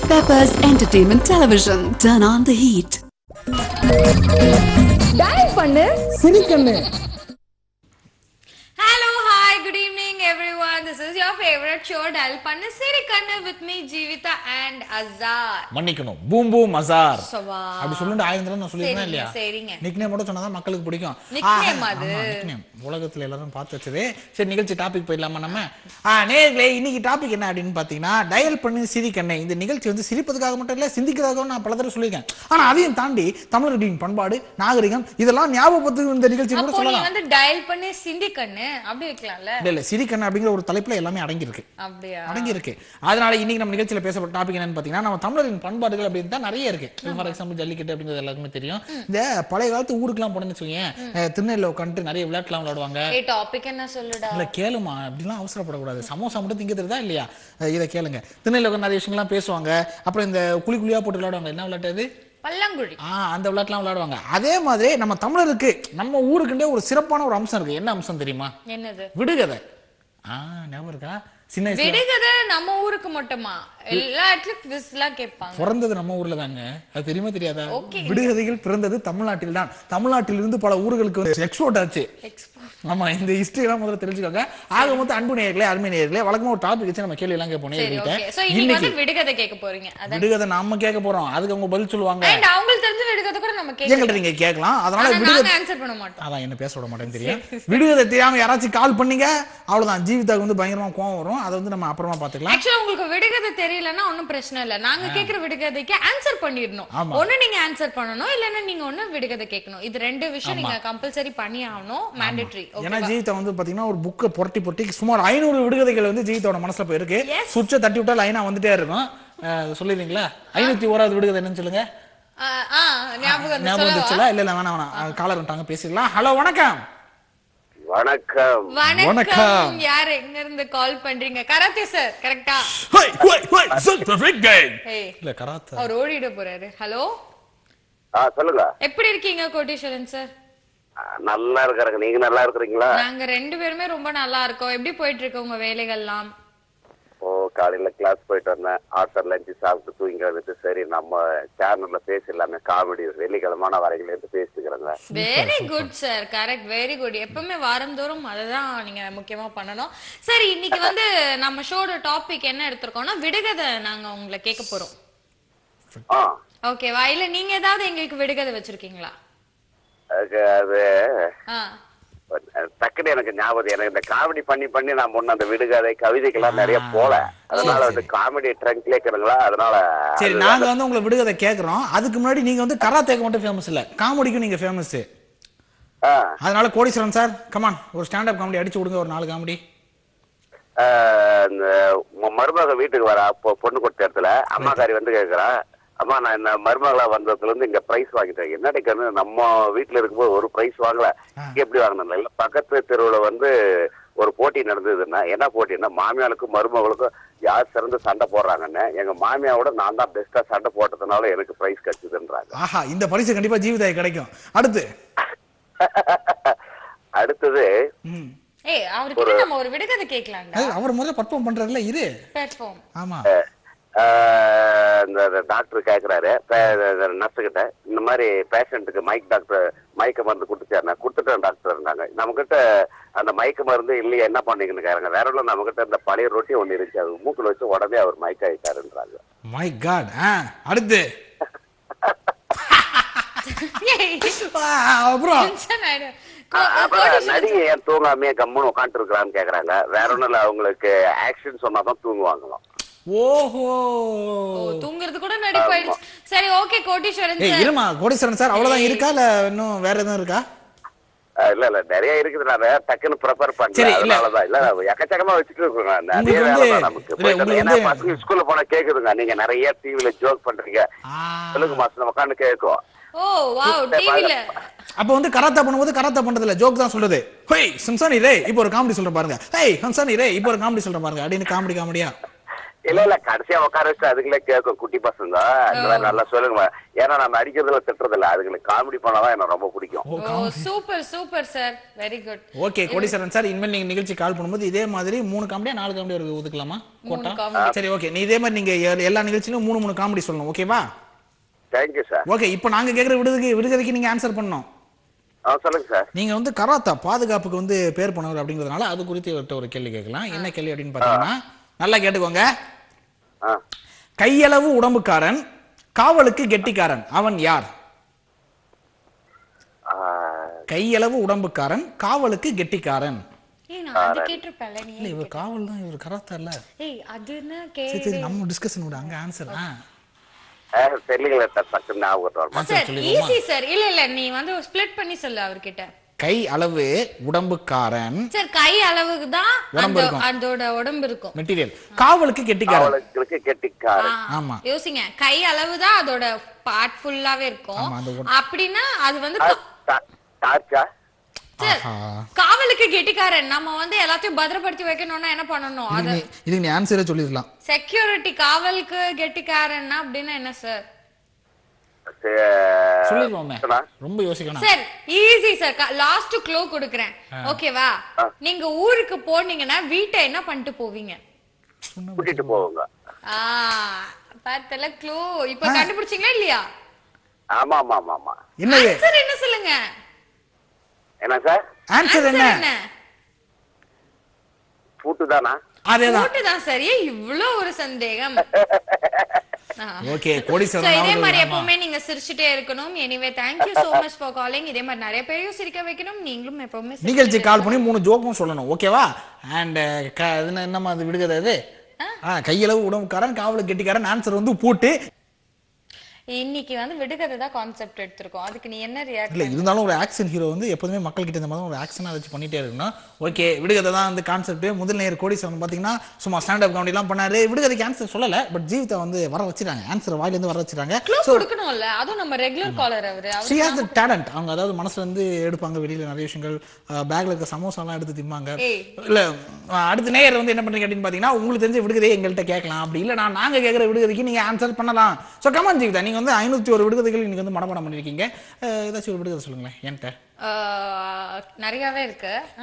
Peppers Entertainment Television. Turn on the heat. Dial பண்ணு சிரிக்கண்ணு Hello, hi, good evening everyone. This is your favorite show, Dal Panna Sirikanna with me, Jeevita and Azar. மன்னிக்கணும் boom boom மசார் சவா. அப்படி சொல்லிட்டு ஆயிரம் தடவை நான் சொல்லியிருந்தேன் சரிங்க, இல்லையா சரிங்க. நிக்னேம் மட்டும் சொன்னாதான் மக்களுக்கு பிடிக்கும் Nickname ஆ, அது. ஆமா, nickname. உலகத்துல எல்லாரும் பார்த்து வச்சது சரி நிகழ்ச்சி டாபிக் போயிடலாமா நம்ம ஆ, நேயர்களே இன்னைக்கு டாபிக் என்ன அப்படின்னு பாத்தீங்கன்னா டயல் பண்ணி சிரிக்கண்ணே இந்த நிகழ்ச்சி வந்து சிரிப்பதுக்காக மட்டும் இல்ல சிந்திக்கிறதுக்காக நான் பல தடவை சொல்லியிருக்கேன் ஆனா அதையும் தாண்டி தமிழர்களின் பண்பாடு நாகரிகம் இதெல்லாம் ஞாபகத்துக்கு இந்த நிகழ்ச்சி கூட அப்போ நீ சொல்லலாம் வந்து டயல் பண்ணி சிந்தி கண்ணு அப்படி வைக்கலாம்ல இல்ல இல்ல சிரிக்கண்ணு அப்படிங்கிற ஒரு தலைப்புல எல்லாமே அடங்கி இருக்கு அப்படியா அடங்கி இருக்கு அதனால இன்னைக்கு நம்ம நிகழ்ச்சியில பேசப்பட்ட டாபிக் என்னன்னு பாத்தீங்கன்னா நம்ம தமிழரின் பண்பாடுகள் அப்படின்னு தான் நிறைய இருக்கு ஃபார் எக்ஸாம்பிள் ஜல்லிக்கட்டு அப்படிங்கிறது எல்லாருக்குமே தெரியும் இந்த பழைய காலத்து ஊருக்குலாம் போனேன்னு வச்சுக்கோங்க திருநெல்வேலியில் உட்காந்துட்டு நிறைய விளையாட்டுலாம் விளையாடுவாங்க ஏ டாபிக் என்ன சொல்லுடா இல்ல கேளுமா அப்படிலாம் அவசரப்படக்கூடாது சமோசா மட்டும் திங்க தெரியுதா இல்லையா அஹ் இதை கேளுங்க திருநெல்வேலியில் உட்காந்து நிறைய விஷயங்கள்லாம் பேசுவாங்க அப்புறம் இந்த குழி குழியா போட்டு விளையாடுவாங்க என்ன விளையாட்டு அது பல்லாங்குழி ஆ அந்த விளையாட்டுலாம் விளையாடுவாங்க அதே மாதிரி நம்ம தமிழருக்கு நம்ம ஊருக்குண்டே ஒரு சிறப்பான ஒரு அம்சம் இருக்கு என்ன அம்சம் தெரியுமா என்னது விடுகதை ஆ ஞாபகம் இருக்கா சின்ன வயசுல விடுகதை நம்ம ஊருக்கு மட்டுமா எல்லா இடத்துலயும் quiz எல்லாம் கேட்பாங்க பிறந்தது நம்ம ஊர்ல தாங்க அது தெரியுமா தெரியாதா Okay. விடுகதைகள் பிறந்தது தமிழ்நாட்டில் தான் தமிழ்நாட்டில் இருந்து பல ஊர்களுக்கு எக்ஸ்போர்ட் ஆச்சு Expo. ஆமா இந்த ஹிஸ்டரி எல்லாம் முதல்ல தெரிஞ்சுக்கோங்க ஆக மொத்தம் அன்பு நேயர்களே அருமை நேயர்களே வழக்கமா ஒரு டாபிக் வச்சு நம்ம கேள்வி எல்லாம் கேட்போம் சரி நேயர்கள்ட்ட. ஓகே சோ இன்னைக்கு இன்னைக்கு வந்து விடுகதை கேட்க போறீங்க அதான் விடுகதை நாம கேட்க போறோம் அதுக்கு அவங்க பதில் சொல்லுவாங்க அண்ட் அவங்களுக்கு தெரிஞ்ச விடுகதை கூட நம்ம எங்கள்ட்ட கேட்கலாம் நீங்க கேட்கலாம் அதனால ஆனா விடுகதை நாங்க ஆன்சர் பண்ண மாட்டோம் அதான் என்ன பேச விட மாட்டேன்னு தெரியும் விடுகதை தெரியாம யாராச்சும் கால் பண்ணீங்க அவ்வளவுதான் ஜீவிதாக்கு வந்து பயங்கரமா கோவம் வரும் அதை வந்து நம்ம அப்புறமா பாத்துக்கலாம் ஆக்சுவலா உங்களுக்கு விடுகதை தெரியலன்னா ஒண்ணும் பிரச்சனை இல்ல நாங்க கேக்குற விடுகதைக்கு ஆன்சர் பண்ணிடணும் ஆமா. ஒண்ணு நீங்க ஆன்சர் பண்ணணும் இல்லன்னா நீங்க ஒண்ணு விடுகதை கேட்கணும் இது ரெண்டு விஷயம் நீங்க கம்பல்சரி பண்ணி ஆகணும் மேண்டேட்டரி ஏன்னா ஜீவிதா வந்து பாத்தீங்கன்னா ஒரு புக்கை புரட்டி புரட்டி சுமார் ஐநூறு விடுகதைகள் வந்து ஜீவிதாவோட மனசுல போய் இருக்கு Yes. சுவிட்சை தட்டி விட்டா லைனா வந்துட்டே இருக்கும் அஹ் சொல்லிடுறீங்களா ஐநூத்தி ஓராவது விடுகதை என்னன்னு சொல்லுங்க ஆ ஞாபகம் வந்து ஞாபகம் சொல்லவா? வந்துச்சுல இல்ல இல்ல வேணாம் வேணாம் காலர் வந்துட்டாங்க பேசிடலாம் ஹலோ வணக்கம் வணக்கம் வணக்கம். வணக்கம் யார் எங்க இருந்து கால் பண்றீங்க கராத்தே சார் கரெக்டா ஹோய், ஹோய், ஹோய், Pacific gang. ஏய் இல்ல கராத்தா அவர் ஓடிட போறாரு ஹலோ ஆ சொல்லுங்க எப்படி இருக்கீங்க கோட்டீஸ்வரன் சார் ஆ, நல்லா இருக்கிறேங்க நீங்க நல்லா இருக்கிறீங்களா நாங்க ரெண்டு பேருமே ரொம்ப நல்லா இருக்கோம் எப்படி போயிட்டு இருக்கு உங்க வேலைகள்லாம் ஓ காலையில கிளாஸ் போயிட்டு வந்தேன் ஆஃப்டர் லஞ்சு சாப்பிட்டு தூங்கி வந்துட்டு சரி நம்ம சேனல்ல பேசிடலாமே காமெடி வெள்ளிக்கிழமான வரையில இருந்து பேசிக்கிறேங்க very good sir correct very good எப்பவுமே வாரந்தோறும் அததான் நீங்க முக்கியமா பண்ணணும் சரி இன்னைக்கு வந்து நம்ம ஷோட டாபிக் என்ன எடுத்திருக்கோம்னா விடுகதை நாங்க உங்களை கேட்க போறோம் ஆ ஓகேவா இல்ல நீங்க ஏதாவது எங்களுக்கு விடுகதை வச்சிருக்கீங்களா அதுக்கு அது ஆ டக்குனு எனக்கு ஞாபகம் எனக்கு இந்த காமெடி பண்ணி பண்ணி நான் முன்ன அந்த விடுகதை கவிதைக்கெல்லாம் நிறைய போல அதனால வந்து காமெடி ட்ரங்க்ல இருக்கிறங்களா அதனால சரி அது- நாங்க வந்து உங்களை விடுகதை கேக்குறோம் அதுக்கு முன்னாடி நீங்க வந்து கராத்தேக்கு மட்டும் ஃபேமஸ் இல்ல காமெடிக்கும் நீங்க ஃபேமஸ் ஆ, அதனால கோடீஸ்வரன் சார் கமான் ஒரு ஸ்டாண்ட் அப் காமெடி அடிச்சு விடுங்க ஒரு நாலு காமெடி ஆ, இந்த ம- மருமக வீட்டுக்கு வர அப்போ பொண்ணு கொடுத்த இடத்துல அம்மாக்காரி வந்து கேக்குறா அம்மா நான் இந்த மருமகளா வந்ததுல இருந்து இங்க பிரைஸ் வாங்கிட்டேன் என்னடி கண்ணு நம்ம வீட்டுல இருக்கும்போது ஒரு பிரைஸ் வாங்கல இங்க எப்படி வாங்கினேன் இல்ல பக்கத்து தெருவுல வந்து ஒரு போட்டி நடந்ததுன்னா என்ன போட்டின்னா மாமியாளுக்கும் மருமகளுக்கும் யார் சிறந்து சண்டை போடுறாங்கன்னு எங்க மாமியாவோட நான் தான் பெஸ்டா சண்டை போட்டதுனால எனக்கு பிரைஸ் கிடைச்சதுன்றாங்க ஆஹா இந்த பரிசு கண்டிப்பா ஜீவிதாய் கிடைக்கும் அடுத்து அடுத்தது ம். ஏய் அவர்கிட்ட நம்ம ஒரு விடுகதை கேட்கலாம்டா அது அவர் முதல்ல பர்ஃபார்ம் பண்றாருல இரு பிளாட்ஃபார்ம் ஆமா ஆஹ் இந்த டாக்டர் கேக்குறாரு நர்ஸ் கிட்ட இந்த மாதிரி பேஷண்ட்டுக்கு மைக் டாக்டர் மயக்க மருந்து கொடுத்துச்சாருன்னா கொடுத்துட்டேன் டாக்டர் இருந்தாங்க நம்ம கிட்ட அந்த மயக்க மருந்து இல்லையா என்ன பண்ணீங்கன்னு கேக்குறாங்க வேற ஒன்றும் நம்ம கிட்ட இந்த பழைய ரொட்டி ஒண்ணு இருந்துச்சு அது மூக்குல வச்சு உடனே அவர் மயக்க ஆயிட்டாருன்றாங்க மை காட் ஆ அடுத்து ஆ, அப்புறம் டென்ஷன் ஆயிடும் அ- அப்புறம் நடிகை ஏன் தூங்காமையே கம்முன்னு உட்காந்துட்டு இருக்கிறான்னு கேக்குறாங்க வேற ஒண்ணும் இல்ல அவங்களுக்கு ஆக்ஷன் சொன்னாதான் தூங்குவாங்களாம் ஓஹோ ஓ தூங்குறது கூட நடிப்பாயிடுச்சு சரி ஓகே கோட்டீஸ்வரன் ஏய் சார் இருமா கோடீஸ்வரன் சார் அவ்வளவுதான் இருக்கா இல்ல இன்னும் வேற எதுவும் இருக்கா அஹ் இல்ல இல்ல நிறைய இருக்குது நான் டக்குன்னு ப்ரிப்பேர் சரி, பண்ணேன் இல்ல. அதனாலதான் இல்ல எக்கச்சக்கமா வச்சுட்டு இருக்கோங்க நிறைய உங்களுக்கு வேலை வந்து- தான் நமக்கு இல்ல, போயிட்டு உங்களுக்கு ஏன்னா வந்து- பசங்க ஸ்கூல்ல போனா கேக்குதுங்க நீங்க நிறைய டிவில ஜோக் பண்றீங்க ஆ. சொல்லுங்க மாசம் உட்காந்து கேட்கும் ஓ வாவ் டிவில அப்ப வந்து கராத்தா பண்ணும்போது கராத்தா பண்றது இல்ல ஜோக் தான் சொல்றது ஹேய் சம்சானி ரே இப்போ ஒரு காமெடி சொல்றேன் பாருங்க ஹேய் சம்சானி ரே இப்போ ஒரு காமெடி சொல்றேன் பாருங்க அப்படின்னு காமெடி காமெடியா இல்ல இல்ல கடைசியா உட்கார வச்சு அதுங்களே கேட்கும் குட்டி பசங்க இந்த மாதிரி நல்லா சொல்லுங்க ஏன்னா நம்ம அடிக்கிறதுல திட்டுறது இல்ல அதுங்களுக்கு காமெடி பண்ணாதான் எனக்கு ரொம்ப பிடிக்கும் ஓ super super sir very good okay Kodeeswaran sir இனிமேல் நீங்க நிகழ்ச்சி கால் பண்ணும்போது இதே மாதிரி மூணு காமெடியா நாலு காமெடி ஒரு ஒதுக்கலாமா கோட்டா comedy. சரி ஓகே நீ இதே மாதிரி நீங்க எ- எல்லா நிகழ்ச்சியிலும் மூணு மூணு காமெடி சொல்லணும் ஓகேவா தேங்க்யூ சார் ஓகே இப்போ நாங்க கேக்குற விடுதலைக்கு விடுதலைக்கு நீங்க ஆன்சர் பண்ணணும் ஆ சொல்லுங்க சார் நீங்க வந்து கராத்தா பாதுகாப்புக்கு வந்து பேர் போனவர் அப்படிங்கிறதுனால அது குறித்து இவர்கிட்ட ஒரு கேள்வி கேட்கலாம் என்ன கேள்வி அப்படின்னு பாத்தீங்கன்னா நல்லா கேட்டுக்கோங்க ஆ கையளவு உடம்புக்காரன் காவலுக்கு கெட்டிக்காரன் அவன் யார் ஆ, கையளவு உடம்புக்காரன் காவலுக்கு கெட்டிக்காரன் ஏய் நான் அது கேட்டிருப்பேன்ல நீ இல்ல இவர் காவல் தான் இவர் கராத்தா இல்ல ஏய் அதுன்னு சரி கே சரி நம்ம டிஸ்கஷன் விட அங்க ஆன்சர் ஆ ஆ, தெரியலங்களே சார் டக்குன்னு ஞாபகத்து வரமா ஆன்சர் சார் சொல்லிடுவோமா ஈஸி சார் இல்ல இல்ல நீ வந்து ஸ்ப்ளிட் பண்ணி சொல்லு அவர்கிட்ட கை அளவு உடம்புக்காரன் சார் கை அளவுக்கு தான் உடம்பு அந்த இருக்கும். அதோட உடம்பு இருக்கும் மெட்டீரியல் காவலுக்கு கெட்டிக்காரன் அவளுக்கு கெட்டிக்காரன் ஆ, ஆமா. யோசிங்க கை அளவு தான் அதோட பார்ட் ஃபுல்லாவே இருக்கும் ஆமா, அந்த உட- அப்படின்னா அது வந்து ஆ, கா- டா- டார்ச்சா சார், ஆஹா. காவலுக்கு கெட்டிக்காரன் நம்ம வந்து எல்லாத்தையும் பத்திரப்படுத்தி வைக்கணும்னா என்ன பண்ணணும் அது இதுக்கு நீ- இதுக்கு நீ ஆன்சரே சொல்லிடலாம் செக்யூரிட்டி காவலுக்கு கெட்டிக்காரன்னா அப்படின்னா என்ன சார் சே- சொல்லிடுவோமே சொன்னா? ரொம்ப யோசிக்கணும் sir easy sir last clue கொடுக்குறேன் ஓகேவா நீங்க ஊருக்கு போனீங்கன்னா வீட்டை என்ன பண்ணிட்டு போவீங்க கூட்டிட்டு போவாங்க ஆ பார்த்தல க்ளூ இப்ப கண்டுபிடிச்சீங்களா இல்லையா ஆமா ஆமா ஆமா ஆமா என்னது சார் என்ன சொல்லுங்க என்ன சார் ஆன்சர் என்ன Answer என்ன பூட்டு தானா அதேதான் கூட்டு தான் சார் ஏன் இவ்ளோ ஒரு சந்தேகம் ஆ. ஓகே So, கோடீஸ்வரன் இதே மாதிரி அவர்கள் ஆமா. எப்பவுமே நீங்க சிரிச்சுட்டே இருக்கணும் anyway thank you so much for calling இதே மாதிரி நிறைய பேரையும் சிரிக்க வைக்கணும் நீங்களும் எப்பவுமே சிரிச்சுட்டே நிகழ்ச்சி கால் பண்ணி மூணு ஜோக்கும் சொல்லணும் ஓகேவா அண்ட் என்னமா அது விடுகிறது அது ஆ கையளவு உடம்புக்காரன் காவலுக்கு கெட்டிக்காரன் ஆன்சர் வந்து பூட்டு இன்னைக்கு வந்து விடுகதை தான் கான்செப்ட் எடுத்திருக்கோம் அதுக்கு நீ என்ன ரியாக்ட் இல்ல இருந்தாலும் ஒரு ஆக்ஷன் ஹீரோ வந்து எப்போதுமே மக்கள் கிட்ட இந்த மாதிரி ஒரு ஆக்ஷனா வச்சு பண்ணிட்டே இருக்கணும் ஓகே விடுகதை தான் வந்து கான்செப்ட் முதல் நேர் கோடீஸ்வரன் பாத்தீங்கன்னா சும்மா ஸ்டாண்ட் அப் காமெடி எல்லாம் பண்ணாரு விடுகதைக்கு ஆன்சர் சொல்லல பட் ஜீவிதா வந்து வர வச்சிட்டாங்க ஆன்சர் வாயில இருந்து வர வச்சிட்டாங்க க்ளூ கொடுக்கணும்ல அதுவும் நம்ம ரெகுலர் காலர் அவரு ஷி அவரு ஹாஸ் த டேலண்ட் அவங்க அதாவது மனசுல இருந்து எடுப்பாங்க வெளியில நிறைய விஷயங்கள் பேக்ல இருக்க சமோசாலாம் எடுத்து திம்பாங்க ஏய். இல்ல அஹ், அடுத்த நேயர் வந்து என்ன பண்றீங்க அப்படின்னு பாத்தீங்கன்னா உங்களுக்கு தெரிஞ்ச விடுகதையை எங்கள்கிட்ட கேட்கலாம் அப்படி இல்ல நான் நாங்க கேட்கிற விடுகதைக்கு நீங்க ஆன்சர் பண்ணலாம் சோ கமான் ஜீவிதா நீங்க வந்து ஐநூத்தி ஒரு விடுகதைகள் இன்னைக்கு வந்து மனப்பாடம் பண்ணிருக்கீங்க அஹ், ஏதாச்சும் ஒரு விடுகதை சொல்லுங்களேன் என்கிட்ட ஆஹ், நிறையவே இருக்கு ஆ?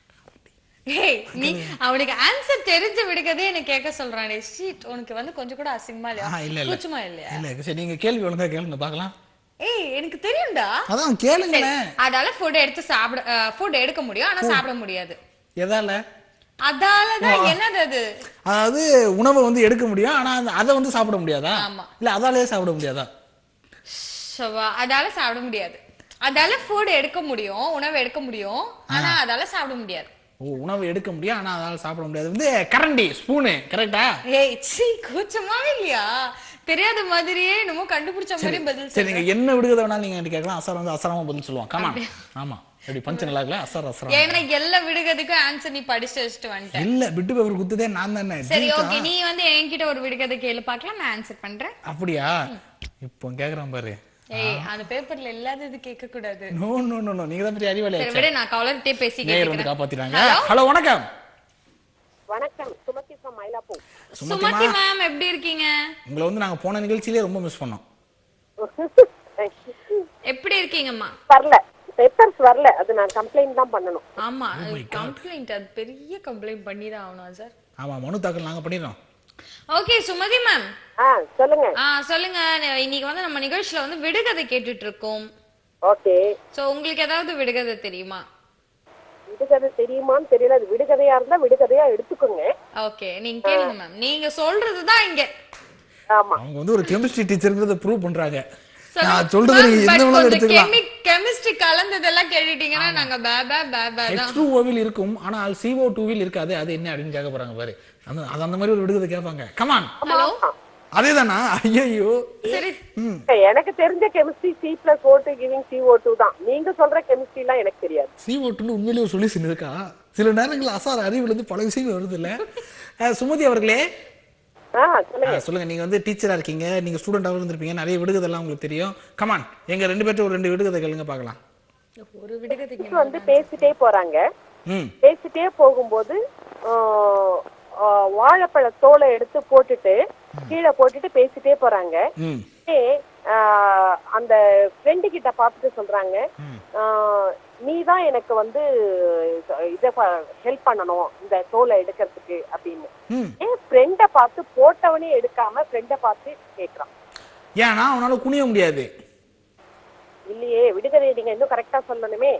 ஏய் நீ அவனுக்கு ஆன்சர் தெரிஞ்ச விடுகதே எனக்கு கேட்க சொல்றானே ஷீட் உனக்கு வந்து கொஞ்சம் கூட அசிங்கமா ஆஹா, இல்ல, இல்லையா இல்ல. கூச்சமா இல்லையா இல்ல சரி நீங்க கேள்வி ஒழுங்கா கேளுங்க பார்க்கலாம் ஏய் எனக்கு தெரியும்டா அதான் சரி, கேளுங்களேன் அதால ஃபுட் எடுத்து சாப்பிட ஃபுட் எடுக்க முடியும் ஆனா சாப்பிட முடியாது எதால அதாலதான் என்னது அது அதாவது உணவை வந்து எடுக்க முடியும் ஆனா அந்த- அதை வந்து சாப்பிட முடியாதா ஆமா. இல்ல அதாலே சாப்பிட முடியாதா சவா, அதால சாப்பிட முடியாது அதால ஃபுட் எடுக்க முடியும் உணவு எடுக்க முடியும் ஆனா அதால சாப்பிட முடியாது ஓ உணவு எடுக்க முடியும் ஆனா அதால சாப்பிட முடியாது வந்து கரண்டி ஸ்பூனு கரெக்டா ஏய் சீ கூச்சமாவே இல்லையா தெரியாத மாதிரியே என்னமோ கண்டுபிடிச்ச மாதிரி பதில் சரி நீங்க என்ன விடுகதை வேணாலும் நீங்க என்கிட்ட கேட்கலாம் அசார் வந்து அசாரமா பதில் சொல்லுவான் கமா ஆமா எப்படி பஞ்சு நல்லா இருக்கல அசார் அசாரம் ஏன்னா எல்லா விடுகதைக்கும் ஆன்சர் நீ படிச்சு வச்சுட்டு வந்துட்ட இல்ல பிட்டு பேப்பர் குத்துதே நான் தானே சரி ஜீவிதா. ஓகே நீ வந்து என்கிட்ட ஒரு விடுகதை கேளு பார்க்கலாம் நான் ஆன்சர் பண்றேன் அப்படியா இப்போ கேக்குறான் பாரு ஏய் அந்த பேப்பர்ல இல்லாதது கேட்க கூடாது நோ நோ நோ நோ நீங்க தான் பெரிய அறிவாளி சரி விட நான் கவலர்கிட்டே பேசி நேயர் வந்து கேட்டுக்கிறேன் காப்பாத்திட்டாங்க Hello? ஹலோ வணக்கம் வணக்கம் சுமதி ஃப்ரம் மயிலாப்பூர் சுமதி மேம் எப்படி இருக்கீங்க உங்களை வந்து நாங்க போன நிகழ்ச்சியிலே ரொம்ப மிஸ் பண்ணோம் எப்படி இருக்கீங்கம்மா வரல பேப்பர்ஸ் வரல அது நான் கம்ப்ளைண்ட் தான் பண்ணணும் ஆமா கம்ப்ளைண்ட் அது பெரிய கம்ப்ளைண்ட் பண்ணி தான் ஆகணும் சார் ஆமா மனு தாக்கல் நாங்க பண்ணிடுறோம் ஓகே சுமதி மேம் ஆ சொல்லுங்க ஆ சொல்லுங்க இன்னைக்கு வந்து நம்ம நிகழ்ச்சியில வந்து விடுகதை கேட்டுட்டு இருக்கோம் ஓகே சோ உங்களுக்கு ஏதாவது விடுகதை தெரியுமா விடுகதை தெரியுமான்னு தெரியல அது விடுகதையா இருந்தா விடுகதையா எடுத்துக்கோங்க ஓகே நீங்க கேளுங்க மேம் நீங்க சொல்றதுதான் இங்க ஆமா அவங்க வந்து ஒரு கெமிஸ்ட்ரி டீச்சருங்கிறத ப்ரூவ் பண்றாங்க சொல்லுங்க. நான் சொல்றது Ma'am, நீங்க but என்ன வேணாலும் கொஞ்சம் எடுத்துக்கலாம் chemi- chemistry கலந்ததெல்லாம் கேட்டுட்டீங்கன்னா நாங்க பே பே பே பே தான் ஹெச் டூ ஓவில் இருக்கும் ஆனால் சிஓ டூவில் இருக்காது அது என்ன அப்படின்னு கேட்க போறாங்க பாரு அந்த அது அந்த மாதிரி ஒரு விடுதலை கேட்பாங்க கமான் ஹலோ அதேதானா ஐயோ சரி எனக்கு தெரிஞ்ச chemistry C plus O two giving C O two தான் நீங்க சொல்ற கெமிஸ்ட்ரி எல்லாம் எனக்கு தெரியாது சிஓ டூன்னு உண்மையிலேயே ஒரு சொல்யூஷன் இருக்கா சில நேரங்களில் அசார் அறிவுல இருந்து பல விஷயங்கள் வருது இல்ல அஹ், சுமதி அவர்களே ஆ சொல்லுங்க அஹ், சொல்லுங்க நீங்க வந்து டீச்சரா இருக்கீங்க நீங்க ஸ்டூடெண்டாகவும் இருந்திருப்பீங்க நிறைய விடுகதெல்லாம் உங்களுக்கு தெரியும் கமான் எங்க ரெண்டு பேர்ட்ட ஒரு ரெண்டு விடுகதை கேளுங்க பார்க்கலாம் ஒரு விடுகதைக்கு வந்து பேசிட்டே போறாங்க ம் பேசிட்டே போகும்போது ஆ, ஆ, வாழைப்பழ தோலை எடுத்து போட்டுட்டு கீழே போட்டுட்டு பேசிட்டே போறாங்க ம் ஏ, ஆ, அந்த ஃப்ரெண்டு கிட்ட பார்த்துட்டு சொல்றாங்க நீ தான் எனக்கு வந்து இத ஹெல்ப் பண்ணணும் இந்த தோலை எடுக்கிறதுக்கு அப்படின்னு ம் ஏன் ஃப்ரெண்ட பார்த்து போட்டவனே எடுக்காம ஃப்ரெண்ட பார்த்து கேக்குறான் ஏன்னா அவனால குனிய முடியாது இல்லையே விடுதலை நீங்க இன்னும் கரெக்டா சொல்லணுமே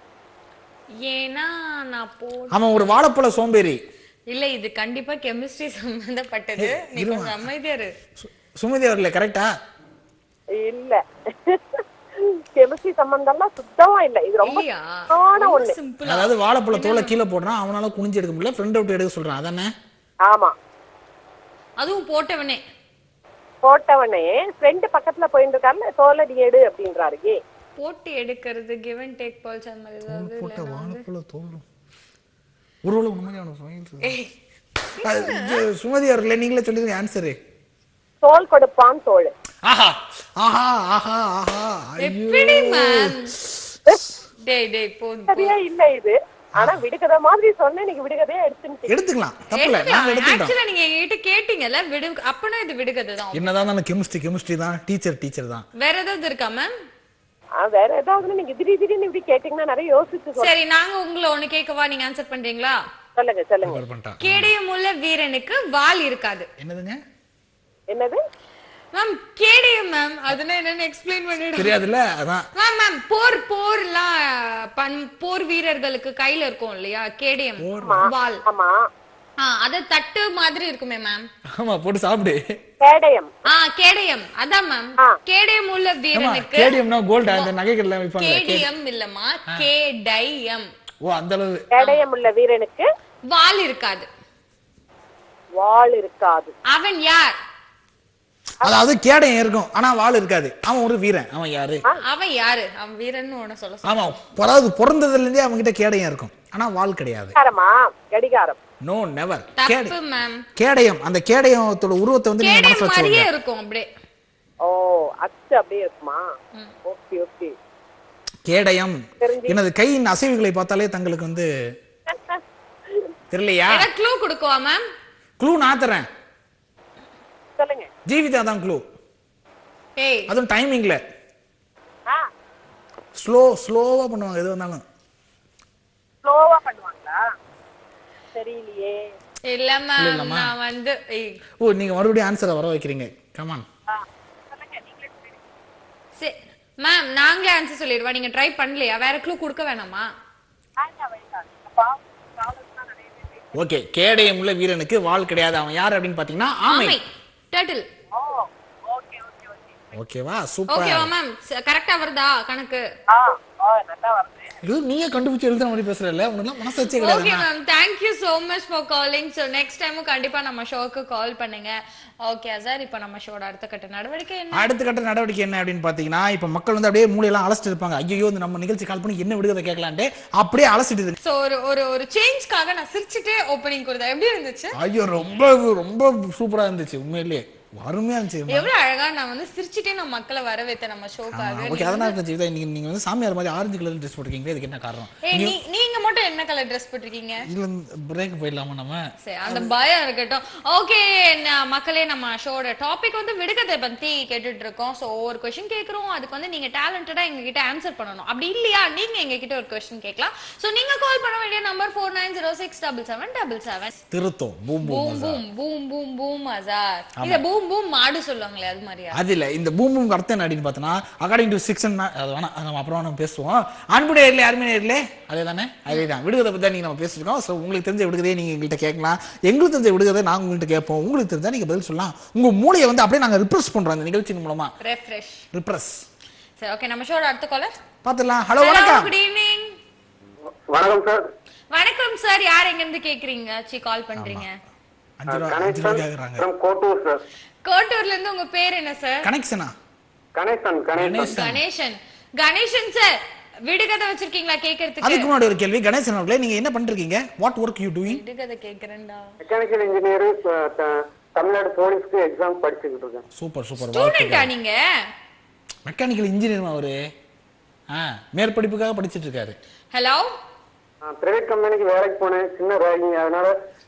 ஏன்னா நான் போ அவன் ஒரு வாழைப்பழ சோம்பேறி இல்ல இது கண்டிப்பா கெமிஸ்ட்ரி சம்பந்தப்பட்டது நீ இருமா. கொஞ்சம் அமைதியா இரு சு- சுமதி அவர்களே கரெக்டா இல்ல கெமிஸ்ட்ரி சம்பந்தம்லாம் சுத்தமா இல்ல இது ரொம்ப இல்லையா சுத்தமான ஒண்ணு சிம்பிள் அதாவது வாழைப்பழ தோலை கீழே போடுறான் அவனால குனிஞ்சு எடுக்க முடியல ஃப்ரெண்ட் விட்டு எடுக்க சொல்றான் அதானே ஆமா அதுவும் போட்டவனே போட்டவனே ஃப்ரெண்டு பக்கத்துல போயிட்டு இருக்காருல தோலை நீ எடு அப்படின்றாரு ஏ போட்டு எடுக்கிறது கிவ் அண்ட் டேக் பால்ஸ் அந்த மாதிரி ஏதாவது போட்ட இல்லைன்னா வந்து- வாழைப்பழ தோல் ஒருவேளை உண்மையாக அவனுக்கு ஃபைல் அது, இது, சுமதி அவர்களே நீங்களே சொல்லிருங்க ஆன்சரு தோல் கொடுப்பான் தோல் ஆஹா ஆஹா ஆஹா ஆஹா ஐயோ எப்படி மேம் டேய் டேய் போதும் சரியா இல்ல இது ஆனா விடுகதை மாதிரி சொன்னேன் நீங்க விடுகதையா எடுத்துட்டு எடுத்துக்கலாம் தப்பில்ல நாங்க எடுத்துக்கிட்டோம் ஆக்சுவலா நீங்க என்கிட்ட கேட்டீங்கல்ல விடு அப்பனா இது விடுகதை தான் என்னதான் நான் கெமிஸ்ட்ரி கெமிஸ்ட்ரி தான் டீச்சர் டீச்சர் தான் வேற ஏதாவது இருக்கா மேம் வேற ஏதாவது நீங்க திடீர் திடீர்னு இப்படி கேட்டீங்கன்னா நிறைய யோசிச்சு சொல்லுங்க. சரி நாங்க உங்களை ஒண்ணு கேட்கவா நீங்க ஆன்சர் பண்றீங்களா சொல்லுங்க சொல்லுங்க கவர் பண்ணிட்டான் கேடயமுள்ள வீரனுக்கு வால் இருக்காது என்னதுங்க என்னது மேம் கேடயம் மேம் அதுனா என்னன்னு எக்ஸ்பிளைன் பண்ணிடுங்க தெரியாதுல்ல அதான் மேம் மேம் போர் போர்லாம் பண் போர் வீரர்களுக்கு கையில இருக்கும் இல்லையா கேடயம் வால் ஆமா ஆ அத தட்டு மாதிரி இருக்குமே மேம் ஆமா போட்டு சாப்பிடு கேடயம் ஆ கேடயம் அதான் மேம் ஆ. கேடயம் உள்ள ஆமா வீரனுக்கு கேடிஎம்னா கோல்டு அந்த நகைகள்லாம் விற்பாங்க கேடியம் இல்லம்மா கேடயம் ஓ அந்த அளவு கேடயம் உள்ள வீரனுக்கு வால் இருக்காது வாள் இருக்காது அவன் யார் அதாவது கேடயம் இருக்கும் ஆனா வாள் இருக்காது அவன் ஒரு வீரன் அவன் யாரு அவன் யாரு அவன் வீரன்னு உன சொல்ல சொல்ல. ஆமா அதாவது பிறந்ததுல இருந்தே அவங்க கிட்ட கேடயம் இருக்கும் ஆனா வாள் கிடையாது கடிகாரமா கடிகாரம் நோ நெவர் தப்பு மேம் கேடயம் அந்த கேடயத்தோட உருவத்தை வந்து நீங்க கேடயம் மனசுல மாதிரியே வச்சுக்கோங்க இருக்கும் அப்படியே ஓ அச்சு அப்படியே இருக்குமா ஓகே ஓகே கேடயம் தெரிஞ்சு. எனது கையின் அசைவுகளை பார்த்தாலே தங்களுக்கு வந்து தெரியலையா ஏதாவது க்ளூ கொடுக்குவா மேம் க்ளூ நான் தரேன் சொல்லுங்க ஜீவிதா தான் க்ளூ ஏய் அதுவும் டைமிங்ல ஆ ஸ்லோ ஸ்லோவா பண்ணுவாங்க எது வந்தாலும் ஸ்லோவா பண்ணுவாங்களா தெரியலையே இல்ல மேம் நான் வந்து ஏய் ஓ நீங்க மறுபடியும் ஆன்சரை வர வைக்கிறீங்க கமான் சரி மேம் நாங்களே ஆன்சர் சொல்லிடுவா நீங்க ட்ரை பண்ணலையா வேற க்ளூ கொடுக்க வேணாமா ஓகே கேடயம் உள்ள வீரனுக்கு வாள் கிடையாது அவன் யார் அப்படின்னு பாத்தீங்கன்னா ஆமை ஆமை டர்ட்டில் ஓகேவா ஓகேவா சூப்பர் மேம் கரெக்டா வருதா கணக்கு ஆ ஆ நல்லா வருது இது நீயே கண்டுபிடிச்சு எழுதுற மாதிரி பேசுறல உனக்கு மனசு வச்சே ஓகே கிடையாது ma'am thank you so much for calling so next டைமும் கண்டிப்பா நம்ம ஷோக்கு கால் பண்ணுங்க ஓகே சார் இப்போ நம்ம ஷோட அடுத்த கட்ட நடவடிக்கை என்ன அடுத்த கட்ட நடவடிக்கை என்ன அப்படின்னு பாத்தீங்கன்னா இப்ப மக்கள் வந்து அப்படியே மூளையெல்லாம் அலசிட்டு இருப்பாங்க ஐயோ இந்த நம்ம நிகழ்ச்சி கால் பண்ணி என்ன விடுதலை கேட்கலான்ட்டு அப்படியே அலசிட்டு இருக்கு ஸோ ஒரு ஒரு ஒரு சேஞ்ச்காக நான் சிரிச்சுட்டே ஓப்பனிங் கொடுத்தேன் எப்படி இருந்துச்சு ஐயோ ரொம்ப ரொம்ப சூப்பரா இருந்துச்சு உண்மையிலேயே அருமையா இருந்துச்சு எவ்வளவு அழகா நான் வந்து சிரிச்சுட்டே நான் மக்களை வரவேத்தேன் நம்ம ஷோக்காக ஓகே அதனால இருந்துச்சு இதை நீங்க நீங்க வந்து சாமியார் மாதிரி ஆரஞ்சு கலர் ட்ரெஸ் போட்டிருக்கீங்களே இதுக்கு என்ன காரணம் ஏய் நீ நீங்க மட்டும் என்ன கலர் ட்ரெஸ் போட்டிருக்கீங்க இதுல பிரேக் போயிடலாமா நம்ம சரி அந்த பயம் இருக்கட்டும் ஓகே மக்களே நம்ம ஷோட டாபிக் வந்து விடுகதை பத்தி கேட்டுட்டு இருக்கோம் ஸோ ஒவ்வொரு கொஸ்டின் கேட்குறோம் அதுக்கு வந்து நீங்க டேலண்டடா எங்க கிட்ட ஆன்சர் பண்ணணும் அப்படி இல்லையா நீங்க எங்க கிட்ட ஒரு கொஸ்டின் கேட்கலாம் ஸோ நீங்க கால் பண்ண வேண்டிய number four nine zero six double seven double seven திருத்தம் boom boom boom boom boom boom boom மசார் இத பூம் பூம் மாடு சொல்லுவாங்களே அது மாதிரியா அது இல்ல இந்த பூம் பூம் அர்த்தம் என்ன அப்படின்னு பார்த்தோன்னா அகார்டிங் டு சிக்ஸ் அது வேணாம் அது நம்ம அப்புறம் நம்ம பேசுவோம் அன்பு நேரில் அருமை நேரிலே அதே தானே அதே தான் விடுகதை பத்தி தான் நீங்க நம்ம பேசிருக்கோம் ஸோ உங்களுக்கு தெரிஞ்ச விடுகதையை நீங்க எங்கள்கிட்ட கேட்கலாம் எங்களுக்கு தெரிஞ்ச விடுகதை நாங்க உங்கள்கிட்ட கேட்போம் உங்களுக்கு தெரிஞ்சா நீங்க பதில் சொல்லலாம் உங்க மூளையை வந்து அப்படியே நாங்க ரிப்ரெஸ் பண்றோம் இந்த நிகழ்ச்சியின் மூலமா ரெஃப்ரெஷ் ரிப்ரெஸ் சரி ஓகே நம்ம ஷோட அடுத்த காலர் பார்த்துடலாம் ஹலோ வணக்கம் குட் ஈவினிங் வணக்கம் சார் வணக்கம் சார் யார் எங்க இருந்து கேக்குறீங்க சி கால் பண்றீங்க அஞ்சு ரூபா அஞ்சு ரூபா கேக்குறாங்க from கோட்டூர் சார் கோட்டூர்ல இருந்து உங்க பேர் என்ன சார் கனெக்ஷனா கணேசன் கணேசன் கணேசன் கணேசன் கணேசன் சார் விடுகதை வச்சிருக்கீங்களா கேக்குறதுக்கு அதுக்கு முன்னாடி ஒரு கேள்வி கணேசன் அவர்களே நீங்க என்ன பண்ணிருக்கீங்க வாட் ஒர்க் யூ டூயிங் விடுகதை கேக்குறேன்டா மெக்கானிக்கல் இன்ஜினியர் தமிழ்நாடு போலீஸ்க்கு எக்ஸாம் படிச்சுக்கிட்டு இருக்கேன் சூப்பர் சூப்பர் ஸ்டூடெண்டா நீங்க மெக்கானிக்கல் இன்ஜினியர் அவரு ஆ மேற்படிப்புக்காக படிச்சிட்டு இருக்காரு ஹலோ பிரைவேட் கம்பெனிக்கு வேலைக்கு போனேன் சின்ன ரேகிங் அதனால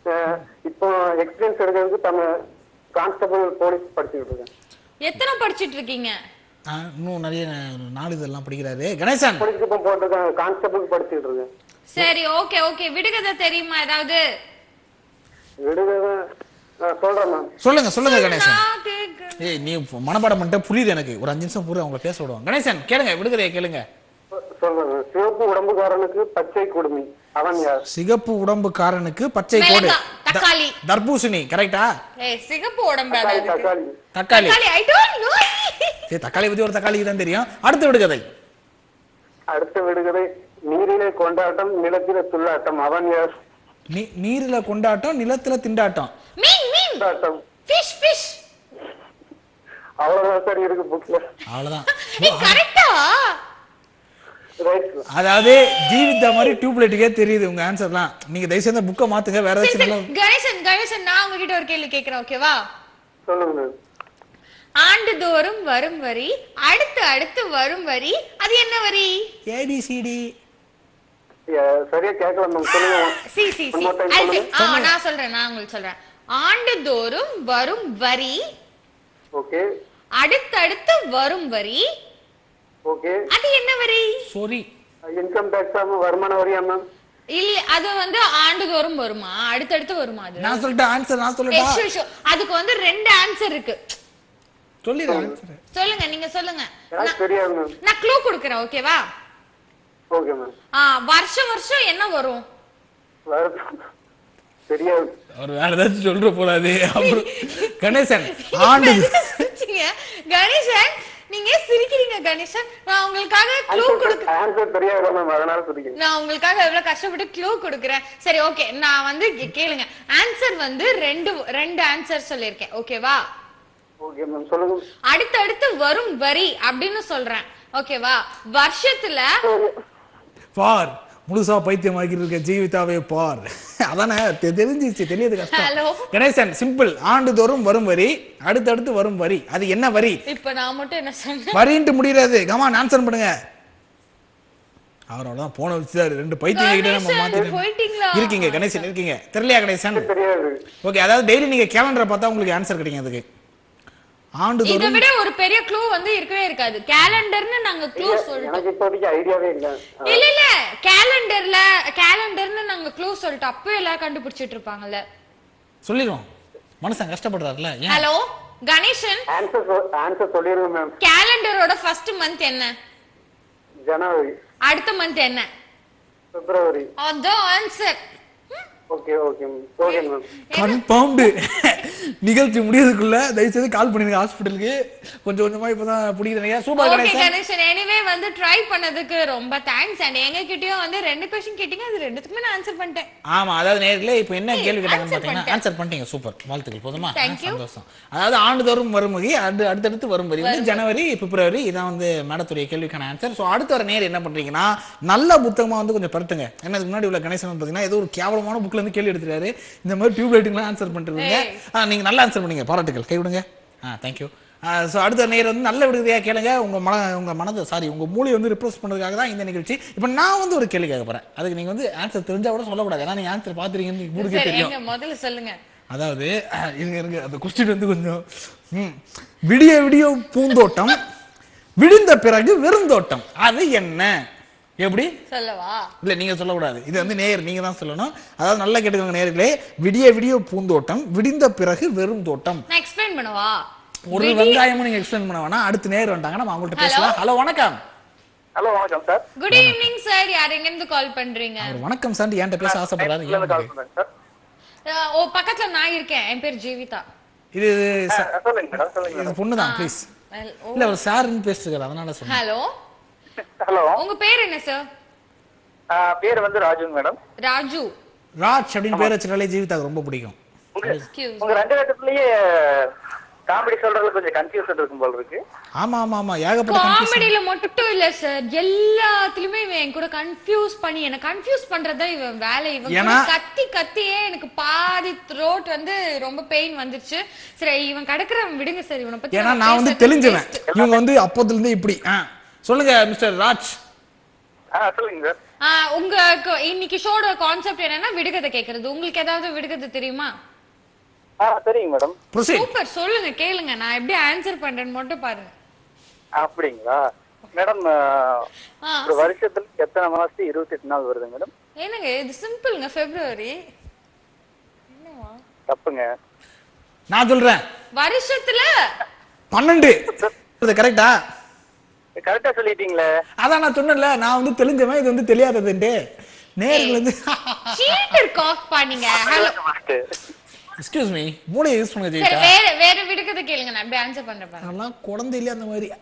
அஹ், இப்போ எக்ஸ்பீரியன்ஸ் எடுக்கிறதுக்கு நம்ம கான்ஸ்டபிள் போலீஸ் படிச்சுக்கிட்டு இருக்கேன் எத்தனை படிச்சிட்டு இருக்கீங்க ஆ, இன்னும் நிறைய நாலு இதெல்லாம் படிக்கிறாரு கணேசன் போலீஸ்க்கு இப்போ போட்டிருக்கேன் கான்ஸ்டபிள் படிச்சுக்கிட்டு இருக்கேன் சரி ஓகே ஓகே விடுகதை தெரியுமா ஏதாவது விடுதலை அஹ், சொல்றேன் மேம் சொல்லுங்க சொல்லுங்க கணேசன் நான் கேக்குறேன். ஏய் நீ மனப்பாடம் பண்ணிட்ட புரியுது எனக்கு ஒரு அஞ்சு நிமிஷம் பூரா உங்களை பேச விடுவோம் கணேசன் கேளுங்க விடுதலையை கேளுங்க சொல்றேன் மேம். சிவப்பு உடம்புக்காரனுக்கு பச்சை குடுமி அவன் யார் சிகப்பு உடம்புக்காரனுக்கு பச்சை கோடு மிளகா, தக்காளி. த- தர்பூசணி கரெக்டா ஏய் சிகப்பு உடம்பு தக்காளி அதுக்கு. தக்காளி தக்காளி தக்காளி ஐ டோன்ட் நோ சரி தக்காளி பத்தி ஒரு தக்காளிக்கு தான் தெரியும் அடுத்த விடுகதை அடுத்த விடுகதை நீரிலே கொண்டாட்டம் நிலத்திலே துள்ளாட்டம் அவன் யார் நீ நீர்ல கொண்டாட்டம் நிலத்துல திண்டாட்டம் மீன் மீன் கொண்டாட்டம் ஃபிஷ் ஃபிஷ் அவ்வளவுதான் சார் இருக்கு புக்ல அவ்வளவுதான் ஏய் கரெக்ட்டா ரைட் அதாவது ஜீவிதா மாதிரி டியூப்லைட்டுக்கே தெரியுது உங்க ஆன்சர்லாம் நீங்க தயவு செய்து புக்கை மாத்துங்க வேற சரி ஏதாச்சும் சரி நல்லா கணேசன் கணேசன் நான் உங்ககிட்ட ஒரு கேள்வி கேக்குறேன் ஓகேவா சொல்லுங்க மேம் ஆண்டுதோறும் வரும் வரி அடுத்து அடுத்து வரும் வரி அது என்ன வரி ஏபிசிடி ஏ- சரியா கேட்கல மேம் சொல்லுங்க சி சி One சி more time I'll சொல்லுங்க. take- ஆ, நான் சொல்றேன் நான் உங்களுக்கு சொல்றேன் ஆண்டுதோறும் வரும் வரி ஓகே அடுத்தடுத்து வரும் வரி ஓகே அது என்ன வரி சாரி இன்கம் டேக்ஸ் வருமான வரியா மேம் இல்ல அது வந்து ஆண்டுதோறும் வருமா அடுத்தடுத்து வருமா அது நான் சொல்லிட்டேன் ஆன்சர் நான் ஏய், சொல்லட்டா ஷோ, ஷோ. அதுக்கு வந்து ரெண்டு ஆன்சர் இருக்கு சொல்லிடு ஆன்சர் சொல்லுங்க நீங்க சொல்லுங்க எனக்கு நான்- தெரியாது மேம் நான் க்ளூ கொடுக்கறேன் ஓகேவா ஓகே மேம் ஆ, வருஷம் வருஷம் என்ன வரும் தெரியாது அவர் வேற ஏதாச்சும் சொல்ற போலாது அப்புறம் கணேசன் ஆண்டு எதுக்கு சிரிச்சீங்க கணேசன் நீங்க ஏன் சிரிக்கிறீங்க கணேசன் நான் உங்களுக்காக க்ளூ கொடுக்க ஆன்சர் தெரியாது மேம் அதனால சொல்லிக்கிறேன் நான் உங்களுக்காக எவ்வளவு கஷ்டப்பட்டு க்ளூ கொடுக்குறேன் சரி ஓகே நான் வந்து கே- கேளுங்க ஆன்சர் வந்து ரெண்டு ரெண்டு ஆன்சர் சொல்லியிருக்கேன் ஓகேவா ஓகே மேம் சொல்லுங்க அடுத்தடுத்து வரும் வரி அப்படின்னு சொல்றேன் ஓகேவா வருஷத்துல பார் முழுசா பைத்தியம் ஆகிட்டு இருக்க ஜீவிதாவே பார் அதானே தெ- தெரிஞ்சிருச்சு தெரியுது கஷ்டம் Hello. கணேசன் சிம்பிள் ஆண்டுதோறும் வரும் வரி அடுத்தடுத்து வரும் வரி அது என்ன வரி இப்ப நான் மட்டும் என்ன சொன்னேன் வரின்ட்டு முடியாது கமான் ஆன்சர் பண்ணுங்க அவர் அவ்வளவுதான் போன வச்சுட்டாரு ரெண்டு பைத்தியம் கிட்ட நம்ம கணேசன், மாத்திட்டோம் போயிட்டீங்களா? இருக்கீங்க கணேசன் இருக்கீங்க தெரியலையா கணேசன் தெரியாது ஓகே அதாவது டெய்லி நீங்க கேலண்டரை பார்த்தா உங்களுக்கு ஆன்சர் கிடைக்கும் அதுக்கு இதை ஆண்டுதோறும் விட ஒரு பெரிய க்ளூ வந்து இருக்கவே இருக்காது கேலண்டர்னு நாங்க க்ளூ சொல்லிட்டோம் எனக்கு இப்போதைக்கு ஐடியாவே இல்லை இல்ல இல்ல கேலண்டர்ல கேலண்டர்னு நாங்க க்ளூ சொல்லிட்டோம் அப்பவே எல்லாரும் கண்டுபிடிச்சிட்டு இருப்பாங்கல்ல சொல்லிடுவோம் மனுஷன் கஷ்டப்படுறாருல ஏன் ஹலோ கணேசன் ஆன்சர் ஆன்சர் சொல்லிருங்க மேம் கேலண்டரோட ஃபர்ஸ்ட் மந்த் என்ன ஜனவரி அடுத்த மந்த் என்ன பிப்ரவரி அதான் answer okay okay ma'am okay ma'am confirmed நிகழ்ச்சி முடியறதுக்குள்ள தயவு செய்து கால் பண்ணிருங்க ஹாஸ்பிட்டலுக்கு கொஞ்சம் கொஞ்சமா இப்பதான் பிடிக்கிறீங்க super okay Ganesan Ganesan anyway வந்து ட்ரை பண்ணதுக்கு ரொம்ப தேங்க்ஸ் அண்ட் எங்க கிட்டயும் வந்து ரெண்டு கொஸ்டின் கேட்டீங்க அது ரெண்டுத்துக்குமே நான் ஆன்சர் பண்ணிட்டேன் ஆமா அதாவது நேர்களே இப்போ என்ன கேள்வி கேட்டாங்கன்னு answer பாத்தீங்கன்னா பண்ணிட்டேன். ஆன்சர் பண்ணிட்டீங்க சூப்பர் வாழ்த்துக்கள் போதுமா Thank ஆ, you. சந்தோஷம் அதாவது ஆண்டுதோறும் வரும் வரி அடு அடுத்தடுத்து வரும் வரி வந்து ஜனவரி பிப்ரவரி இதான் வந்து மேடத்துடைய கேள்விக்கான ஆன்சர் ஸோ அடுத்த வர நேர் என்ன பண்றீங்கன்னா நல்ல புத்தகமா வந்து கொஞ்சம் பரட்டுங்க ஏன்னா இதுக்கு முன்னாடி உள்ள கணேசன் வந்து பாத்தீங்கன்னா ஏதோ ஒரு கேவலமான புக்ல இருந்து கேள்வி எடுத்துறாரு இந்த மாதிரி டியூப் லைட்டுங்களாம் ஆன்சர் பண்ணிட்டு இருக்கீங்க ஆ, நீங்க நல்லா ஆன்சர் பண்ணீங்க பாராட்டுகள் கை விடுங்க ஆ தேங்க்யூ ஸோ அடுத்த நேர் வந்து நல்ல விடுதலையாக கேளுங்க உங்க மன உங்க மனதை சாரி உங்க மூளையை வந்து ரிப்ரஸ் பண்றதுக்காக தான் இந்த நிகழ்ச்சி இப்போ நான் வந்து ஒரு கேள்வி கேட்க போறேன் அதுக்கு நீங்க வந்து ஆன்சர் தெரிஞ்சா கூட சொல்லக்கூடாது ஏன்னா நீங்க ஆன்சர் பாத்துறீங்கன்னு ஊருக்கே சரி தெரியும் எங்க முதல்ல சொல்லுங்க அதாவது அஹ், இருங்க இருங்க அந்த கொஸ்டின் வந்து கொஞ்சம் ம். விடிய விடிய பூந்தோட்டம் விடிந்த பிறகு வெறுந்தோட்டம் அது என்ன எப்படி சொல்லவா இல்ல நீங்க சொல்லக்கூடாது இது வந்து நேயர் நீங்க தான் சொல்லணும் அதாவது நல்லா கேட்டுக்கோங்க நேயர்களே விடிய விடிய பூந்தோட்டம் விடிந்த பிறகு வெறும் தோட்டம் நான் எக்ஸ்பிளைன் பண்ணவா ஒரு வெங்காயமும் நீங்க எக்ஸ்பிளைன் பண்ண வேணாம் அடுத்து நேர் வந்துட்டாங்க நம்ம அவங்கள்ட்ட பேசலாம் ஹலோ வணக்கம் ஹலோ வணக்கம் சார் குட் ஈவினிங் சார் யார் எங்க இருந்து கால் பண்றீங்க அவர் வணக்கம் சார் என்கிட்ட பேச ஆசைப்படுறாரு ஏன் கால் உங்களுக்கு? பண்றேன் சார் அஹ், ஓ பக்கத்துல நான் இருக்கேன் என் பேர் ஜீவிதா இது ச- சொல்லுங்க மேடம் சொல்லுங்க இது பொண்ணு தான் ப்ளீஸ் Well, ஓ. இல்ல அவர் சார்னு பேசிட்டு அதனால சொன்னேன் ஹலோ ஹலோ உங்க பேர் என்ன சார் பேர் வந்து ராஜுங்க மேடம் ராஜு ராஜ் அப்படின்னு பேர் வச்சுட்டாலே ஜீவிதாக்கு ரொம்ப பிடிக்கும் எக்ஸ்கியூஸ் உங்க ரெண்டு இடத்துலயே காமெடி சொல்றதுல கொஞ்சம் கன்ஃபியூஷன் இருக்கும் போல இருக்கு ஆமா ஆமா ஆமா ஏகப்பட்ட confusion. காமெடியில மட்டும் இல்ல சார் எல்லாத்துலயுமே இவன் என் கூட கன்ஃபியூஸ் பண்ணி என்ன கன்ஃபியூஸ் பண்றதா இவன் வேலை இவன் கூட ஏன்னா- கத்தி கத்தியே எனக்கு பாதி த்ரோட் வந்து ரொம்ப பெயின் வந்துருச்சு சரி இவன் கிடக்குறவன் விடுங்க சார் இவனை பத்தி ஏன்னா நம்ம நான் வந்து பேசுறது தெளிஞ்சவன் waste. இவங்க வந்து அப்போதுல இருந்து இப்படி ஆ. சொல்லுங்க மிஸ்டர் ராஜ் ஆ சொல்லுங்க சார் ஆஹ் உங்களுக்கு இன்னைக்கு ஷோட கான்செப்ட் என்னன்னா விடுகதை கேக்குறது உங்களுக்கு ஏதாவது விடுகதை தெரியுமா ஆ சரிங்க மேடம் ப்ரொசீட் சூப்பர் சொல்லுங்க கேளுங்க நான் எப்படி ஆன்சர் பண்றேன்னு மட்டும் பாருங்க அப்படிங்களா மேடம் ஆ, ஒரு வருஷத்துல எத்தனை மாசம் இருபத்தி எட்டு நாள் வருது மேடம் என்னங்க இது சிம்பிள்ங்க பிப்ரவரி தப்புங்க நான் சொல்றேன் வருஷத்துல பன்னெண்டு இது கரெக்டா கரெக்டா சொல்லிட்டீங்களே அதான் நான் சொன்னேன்ல நான் வந்து தெளிஞ்சவன் இது வந்து தெரியாததுன்ட்டு நேர்கள் வந்து சீட்டர் காக் பண்ணீங்க ஹலோ எக்ஸ்கியூஸ் மீ மூளையை யூஸ் பண்ணுங்க சரி ஜெயிட்டா வேற வேற விடுகதை கேளுங்க நான் எப்படி ஆன்சர் பண்றேன் பாருங்க. அதெல்லாம் குழந்தை இல்லையா அந்த மாதிரி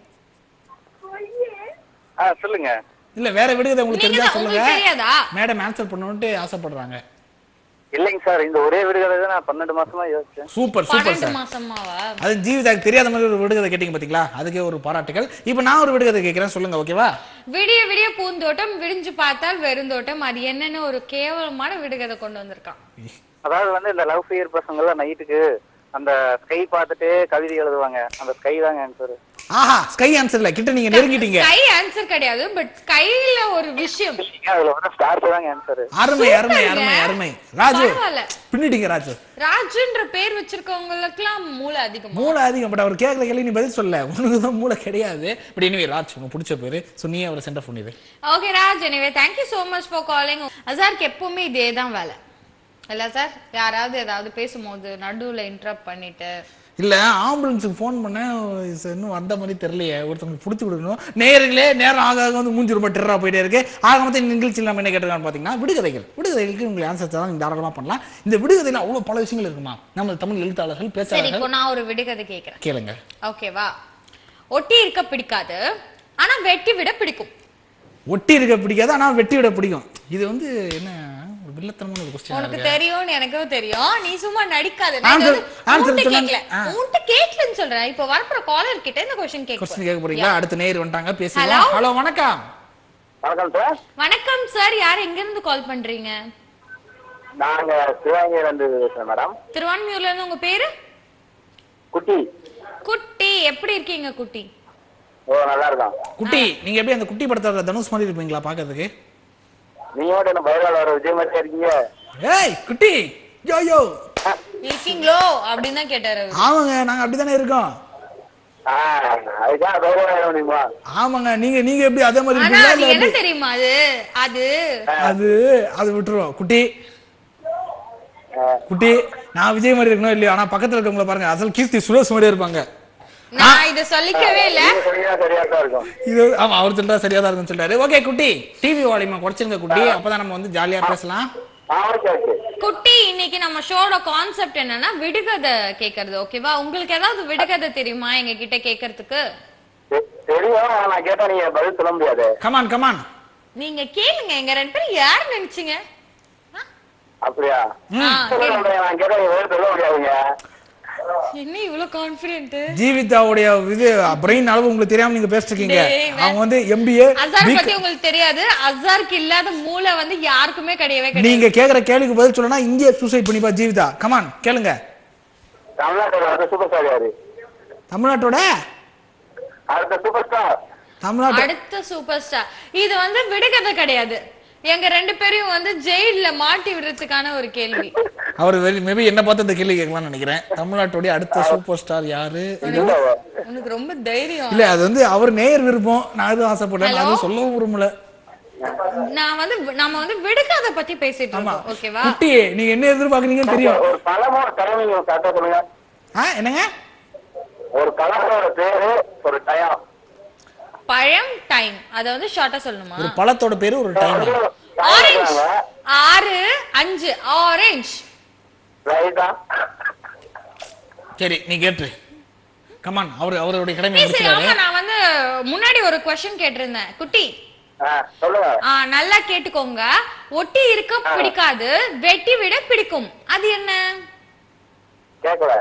ஆ சொல்லுங்க இல்ல வேற விடுகதை உங்களுக்கு நீங்க தெரிஞ்சா தான் சொல்லுங்க உங்களுக்கு தெரியாதா மேடம் ஆன்சர் பண்ணணும்ட்டு ஆசைப்படுறாங்க இல்லைங்க சார் இந்த ஒரே விடுதலை தான் நான் பன்னெண்டு மாசமா யோசிச்சேன் சூப்பர் சூப்பர் பன்னெண்டு சார் மாசமாவா அது ஜீவிதாக்கு தெரியாத மாதிரி ஒரு விடுகதை கேட்டீங்க பாத்தீங்களா அதுக்கே ஒரு பாராட்டுகள் இப்போ நான் ஒரு விடுகதை கேட்கிறேன் சொல்லுங்க ஓகேவா விடிய விடிய பூந்தோட்டம் விடிஞ்சு பார்த்தால் வெறுந்தோட்டம் அது என்னன்னு ஒரு கேவலமான விடுகதை கொண்டு வந்திருக்கான் அதாவது வந்து இந்த லவ் ஃபெயர் பசங்க எல்லாம் நைட்டுக்கு அந்த ஸ்கை பார்த்துட்டு கவிதை எழுதுவாங்க அந்த ஸ்கை தாங்க ஆன்சர் ஆஹா ஸ்கை ஆன்சர்ல கிட்ட நீங்க நெருங்கிட்டீங்க ஸ்கை ஆன்சர் கிடையாது பட் ஸ்கைல ஒரு விஷயம் அதுல வந்து ஸ்டார்ஸ் தாங்க ஆன்சர் அருமை அருமை அருமை அருமை ராஜு பரவாயில்ல. பின்னிட்டீங்க ராஜு ராஜுன்ற பேர் வச்சிருக்கவங்களுக்குலாம் மூளை அதிகம் மூளை அதிகம் பட் அவர் கேட்கற கேள்வி நீ பதில் சொல்ல உனக்கு தான் மூளை கிடையாது பட் எனிவே ராஜ் உங்க பிடிச்ச பேரு ஸோ நீ அவரை சென்டர் பண்ணிடு okay Raj anyway thank you so much for calling அசாருக்கு எப்பவுமே இதே தான் வேலை இல்ல சார் யாராவது ஏதாவது பேசும்போது நடுவுல இன்டரப்ட் பண்ணிட்டு இல்ல ஆம்புலன்ஸுக்கு ஃபோன் பண்ணேன் இது இன்னும் வந்த மாதிரி தெரியலையே ஒருத்தவங்களுக்கு பிடிச்சி கொடுக்கணும் நேர்களே நேரம் ஆக ஆக வந்து மூஞ்சி ரொம்ப டெரரா போயிட்டே இருக்கு ஆக மொத்தம் இந்த நிகழ்ச்சியில் நம்ம என்ன கேட்டிருக்கான்னு பார்த்தீங்கன்னா விடுகதைகள் விடுகதைகளுக்கு உங்களுக்கு ஆன்சர் தான் நீங்க தாராளமா பண்ணலாம் இந்த விடுகதையில் அவ்வளோ பல விஷயங்கள் இருக்குமா நம்ம தமிழ் எழுத்தாளர்கள் சரி பேச்சாளர்கள் இப்போ நான் ஒரு விடுகதை கேக்குறேன் கேளுங்க ஓகேவா ஒட்டி இருக்க பிடிக்காது ஆனா வெட்டி விட பிடிக்கும் ஒட்டி இருக்க பிடிக்காது ஆனா வெட்டி விட பிடிக்கும் இது வந்து என்ன ஒரு வில்லத்தனமான ஒரு கொஸ்டின் உனக்கு தெரியும்னு எனக்கும் தெரியும் நீ சும்மா நடிக்காத Answer- answer உன்கிட்ட சொன்னாங்க. கேட்கல ஆ. உன்கிட்ட கேட்கலன்னு சொல்றேன் இப்போ வரப்போற காலர் கிட்ட இந்த கொஸ்டின் கொஸ்டின் கேட்க கேட்க போறீங்களா அடுத்த நேர் வந்துட்டாங்க Hello? பேசலாம் ஹலோ வணக்கம் வணக்கம் சார் வணக்கம் சார் யார் எங்க இருந்து கால் பண்றீங்க நாங்க சிவகங்கையில இருந்து பேசுறோம் மேடம் திருவான்மியூர்ல இருந்து உங்க பேரு குட்டி குட்டி எப்படி இருக்கீங்க குட்டி ஓ நல்லா இருக்கோம் குட்டி நீங்க எப்படி அந்த குட்டி படத்தோட தனுஷ் மாதிரி இருப்பீங்களா பாக்கிறதுக்கு நீங்க மட்டும் என்ன பயலால வர விஜய் மாதிரியா இருக்கீங்க ஏய் குட்டி யோ யோ இருக்கீங்களோ அப்படின்னு தான் கேட்டாரு அவரு. ஆமாங்க நாங்க அப்படித்தானே இருக்கோம் ஆ, அதுக்காக தைரியம் ஆயிட முடியுமா ஆமாங்க நீங்க நீங்க எப்படி அதே மாதிரி ஆனா இருப்பீங்களா அது இல்ல என்ன எப்படி? தெரியுமா அது அது அது அது விட்டுருவோம் குட்டி குட்டி நான் விஜய் மாதிரி இருக்கணும் இல்லையா ஆனா பக்கத்துல இருக்கவங்கள பாருங்க அசல் கீர்த்தி சுரேஷ் மாதிரி இருப்பாங்க நான் இத சொல்லிக்கவே இல்ல நீங்க சொன்னீங்கன்னா சரியா தான் இருக்கும் இது ஆமா அவர் சொல்றா சரியா தான் இருக்குன்னு சொல்றாரு ஓகே குட்டி டிவி வால்யூமை குறைச்சிருங்க குட்டி அப்பதான் நம்ம வந்து ஜாலியா பேசலாம் ஆ ஓகே ஓகே குட்டி இன்னைக்கு நம்ம ஷோட கான்செப்ட் என்னன்னா விடுகதை கேக்குறது ஓகேவா உங்களுக்கு ஏதாவது விடுகதை தெரியுமா எங்க கிட்ட கேக்குறதுக்கு தெ- தெரியும் ஆனா நான் கேட்டா நீங்க பதில் சொல்ல முடியாது கமான் கமான் நீங்க கேளுங்க எங்க ரெண்டு பேரும் யார் நினைச்சீங்க ஆ? அப்படியா ஆ, கேளுங்க. நான் கேட்டா நீங்க பதில் சொல்ல முடியாதுங்க என்ன இவ்வளவு கான்பிடென்ட் ஜீவிதாவுடைய இது பிரெயின் அளவு உங்களுக்கு தெரியாம நீங்க பேசிட்டு இருக்கீங்க டேய், வே- அவங்க வந்து எம்பிஏ அசார் பத்தி உங்களுக்கு தெரியாது அசாருக்கு இல்லாத மூளை வந்து யாருக்குமே கிடையவே கிடையாது நீங்க கேக்குற கேள்விக்கு பதில் சொல்லனா இங்கே சூசைட் பண்ணிப்பா ஜீவிதா கமான் கேளுங்க தமிழ்நாட்டோட அடுத்த சூப்பர் ஸ்டார் யாரு தமிழ்நாட்டோட அடுத்த சூப்பர் ஸ்டார் தமிழ்நாட்டு அடுத்த சூப்பர் ஸ்டார் இது வந்து விடுகதை கிடையாது எங்க ரெண்டு பேரையும் வந்து ஜெயில்ல மாட்டி விடுறதுக்கான ஒரு கேள்வி அவர் மேபி என்ன பார்த்து இந்த கேள்வி கேட்கலாம்னு நினைக்கிறேன் தமிழ்நாட்டுடைய அடுத்த சூப்பர் ஸ்டார் யாரு இது வந்து- உனக்கு ரொம்ப தைரியம் இல்ல அது வந்து அவர் நேயர் விருப்பம் நான் எதுவும் ஆசைப்பட்டேன் அது சொல்லவும் விரும்பல நான் வந்து நம்ம வந்து விடுகதை பத்தி பேசிட்டு ஆமா இருக்கோம் ஓகேவா குட்டி நீங்க என்ன எதிர்பார்க்கறீங்கன்னு தெரியும் ஒரு பழமோ டைமிங் கரெக்டா சொல்லுங்க ஆ என்னங்க ஒரு பழத்தோட பேரு ஒரு டயம் பழம் டைம் அத வந்து ஷார்ட்டா சொல்லணுமா ஒரு பழத்தோட பேரு ஒரு டைம் ஆரஞ்சு ஆறு அஞ்சு ஆரஞ்சு ரைட்டா சரி நீ கேட்டு கமான் அவர் அவருடைய கடமை சரி முடிச்சிட்டாரு ஆமா நான் வந்து முன்னாடி ஒரு கொஸ்டின் கேட்டிருந்தேன் குட்டி சொல்லுங்க ஆ, நல்லா கேட்டுக்கோங்க ஒட்டி இருக்க பிடிக்காது வெட்டி விட பிடிக்கும் அது என்ன கேட்கல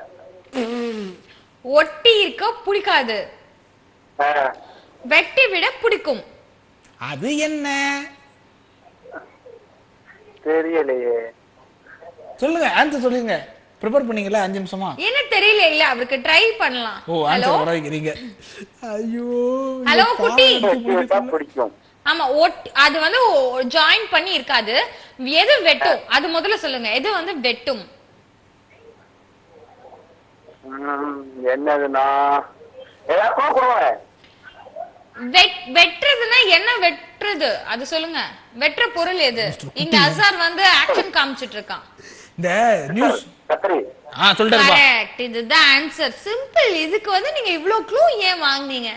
ஒட்டி இருக்க பிடிக்காது ஆ, வெட்டி விட பிடிக்கும் அது என்ன தெரியலையே சொல்லுங்க ஆன்சர் சொல்லுங்க ப்ரிப்பேர் பண்ணீங்களா அஞ்சு நிமிஷமா என்ன தெரியல இல்ல அவருக்கு ட்ரை பண்ணலாம் ஓ ஹலோ ஆன்சர் வர வைக்கிறீங்க ஐயோ ஹலோ, இந்த குட்டி. பாவம் கேட்டா பிடிக்கும் ஆமா ஒட் அது வந்து ஜாயின் பண்ணி இருக்காது எது வெட்டும் அது முதல்ல சொல்லுங்க எது வந்து வெட்டும் ம், என்னதுன்னா ஏதாவது கூட கொடுங்க வெட் வெட்டுறதுன்னா என்ன வெட்டுறது அது சொல்லுங்க வெட்டுற பொருள் எது இங்க அசார் வந்து ஆக்ஷன் காமிச்சிட்டு இருக்கான் இந்த நியூஸ் கத்திரி ஆ சொல்லிட்டாருப்பா கரெக்ட் இதுதான் ஆன்சர் சிம்பிள் இதுக்கு வந்து நீங்க இவ்ளோ க்ளூ ஏன் வாங்குனீங்க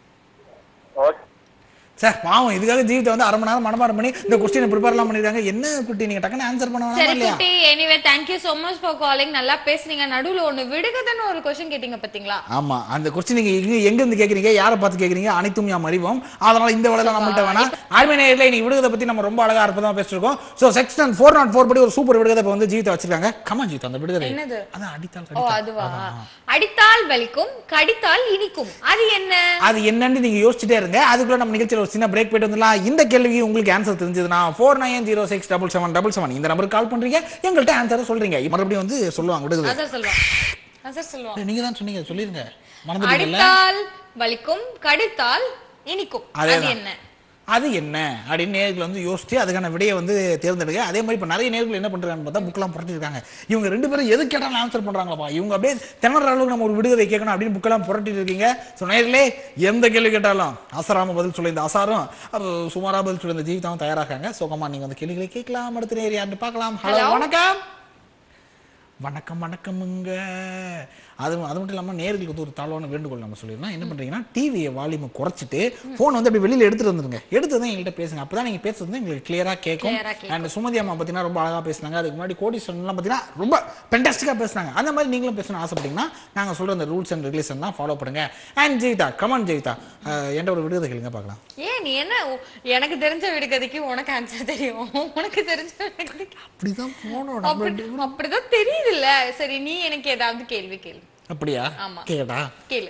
ஓகே சார் பாவம் இதுக்காக ஜீவித்தை வந்து அரை மணி நேரம் மனப்பாடம் பண்ணி இந்த கொஸ்டினை ப்ரிப்பேர்லாம் பண்ணிருக்காங்க என்ன குட்டி நீங்க டக்குன்னு ஆன்சர் பண்ண வேணாமா சரி இல்லையா குட்டி anyway thank you so much for calling நல்லா பேசுனீங்க நடுவுல ஒண்ணு விடுகதைன்னு ஒரு கொஸ்டின் கேட்டீங்க பாத்தீங்களா ஆமா அந்த கொஸ்டின் நீங்க எங்க எங்க இருந்து கேக்குறீங்க யாரை பார்த்து கேக்குறீங்க அனைத்தும் யாம் அறிவோம் அதனால இந்த வேலையில நம்மள்ட்ட வேணாம் ஆர்மி நேரில் இன்னைக்கு விடுகதை பத்தி நம்ம ரொம்ப அழகா அற்புதமா பேசிருக்கோம் so section four nought four படி ஒரு சூப்பர் விடுகதை இப்ப வந்து ஜீவித்தை வச்சிருக்காங்க கமா ஜீவித் அந்த விடுகதை என்னது? அதான் அடித்தால் ஓ கடித்தால். அதுவா அடித்தால் வலிக்கும் கடித்தால் இனிக்கும் அது என்ன அது என்னன்னு நீங்க யோசிச்சுட்டே இருங்க அதுக்குள்ள நம்ம நிகழ்ச்சியில் ஒரு சின்ன பிரேக் போயிட்டு வந்துடலாம் இந்த கேள்விக்கு உங்களுக்கு ஆன்சர் தெரிஞ்சதுன்னா four nine zero six double seven double seven இந்த நம்பருக்கு கால் பண்றீங்க எங்கள்கிட்ட ஆன்சர் சொல்றீங்க மறுபடியும் வந்து சொல்லுவாங்க விடுதலை அதான் சொல்லுவான் அதான் சொல்லுவான் நீங்க தான் சொன்னீங்க சொல்லிருங்க மறந்துட்டீங்கல்ல அடித்தால் வலிக்கும் கடித்தால் இனிக்கும் அது அதேதான். என்ன அது என்ன அப்படின்னு நேர்கள் வந்து யோசிச்சு அதுக்கான விடையை வந்து தேர்ந்தெடுங்க அதே மாதிரி இப்போ நிறைய நேர்கள் என்ன பண்றாங்கன்னு பார்த்தா புக்கெல்லாம் புரட்டிருக்காங்க இவங்க ரெண்டு பேரும் எது கேட்டாலும் ஆன்சர் பண்றாங்களப்பா இவங்க அப்படியே திணற அளவுக்கு நம்ம ஒரு விடுதலை கேட்கணும் அப்படின்னு புக்கெல்லாம் புரட்டிட்டு இருக்கீங்க ஸோ நேர்களே எந்த கேள்வி கேட்டாலும் அசராம பதில் சொல்லி இந்த அசாரும் அது சுமாரா பதில் சொல்லி இந்த ஜீவிதாவும் தயாராகாங்க சோகமா நீங்க அந்த கேள்விகளை கேட்கலாம் அடுத்த நேர் யாருன்னு பார்க்கலாம் ஹலோ Hello. வணக்கம் வணக்கம் வணக்கமுங்க அது அது மட்டும் இல்லாமல் நேர்களுக்கு வந்து ஒரு தாழ்வான வேண்டுகோள் நம்ம சொல்லிடலாம் என்ன பண்றீங்கன்னா டிவியை வால்யூமை குறைச்சிட்டு ஃபோன் வந்து அப்படி வெளியில எடுத்துட்டு வந்துருங்க எடுத்து தான் எங்கள்கிட்ட பேசுங்க அப்பதான் நீங்க பேசுறது வந்து எங்களுக்கு கிளியரா கேட்கும் Clear ஆ கேக்கும். அண்ட் சுமதி அம்மா பார்த்தீங்கன்னா ரொம்ப அழகா பேசுனாங்க அதுக்கு முன்னாடி கோடீஸ்வரன்லாம் பார்த்தீங்கன்னா ரொம்ப பென்டாஸ்டிக்காக பேசுனாங்க அந்த மாதிரி நீங்களும் பேசணும்னு ஆசைப்பட்டீங்கன்னா நாங்க சொல்ற அந்த ரூல்ஸ் அண்ட் ரெகுலேஷன்லாம் ஃபாலோ பண்ணுங்க அண்ட் ஜெயிதா கமான் ஜெயிதா அஹ், என்கிட்ட ஒரு விடுதலை கேளுங்க பார்க்கலாம் ஏன் நீ என்ன உ- எனக்கு தெரிஞ்ச விடுகதைக்கு உனக்கு ஆன்சர் தெரியும் உனக்கு தெரிஞ்ச விடுகதைக்கு அப்படிதான் போனோம் நம்ம அப்படி அப்படிதான் தெரியுதுல்ல சரி நீ எனக்கு ஏதாவது கேள்வி கேளு அப்படியா ஆமா. கேட்டா கேளு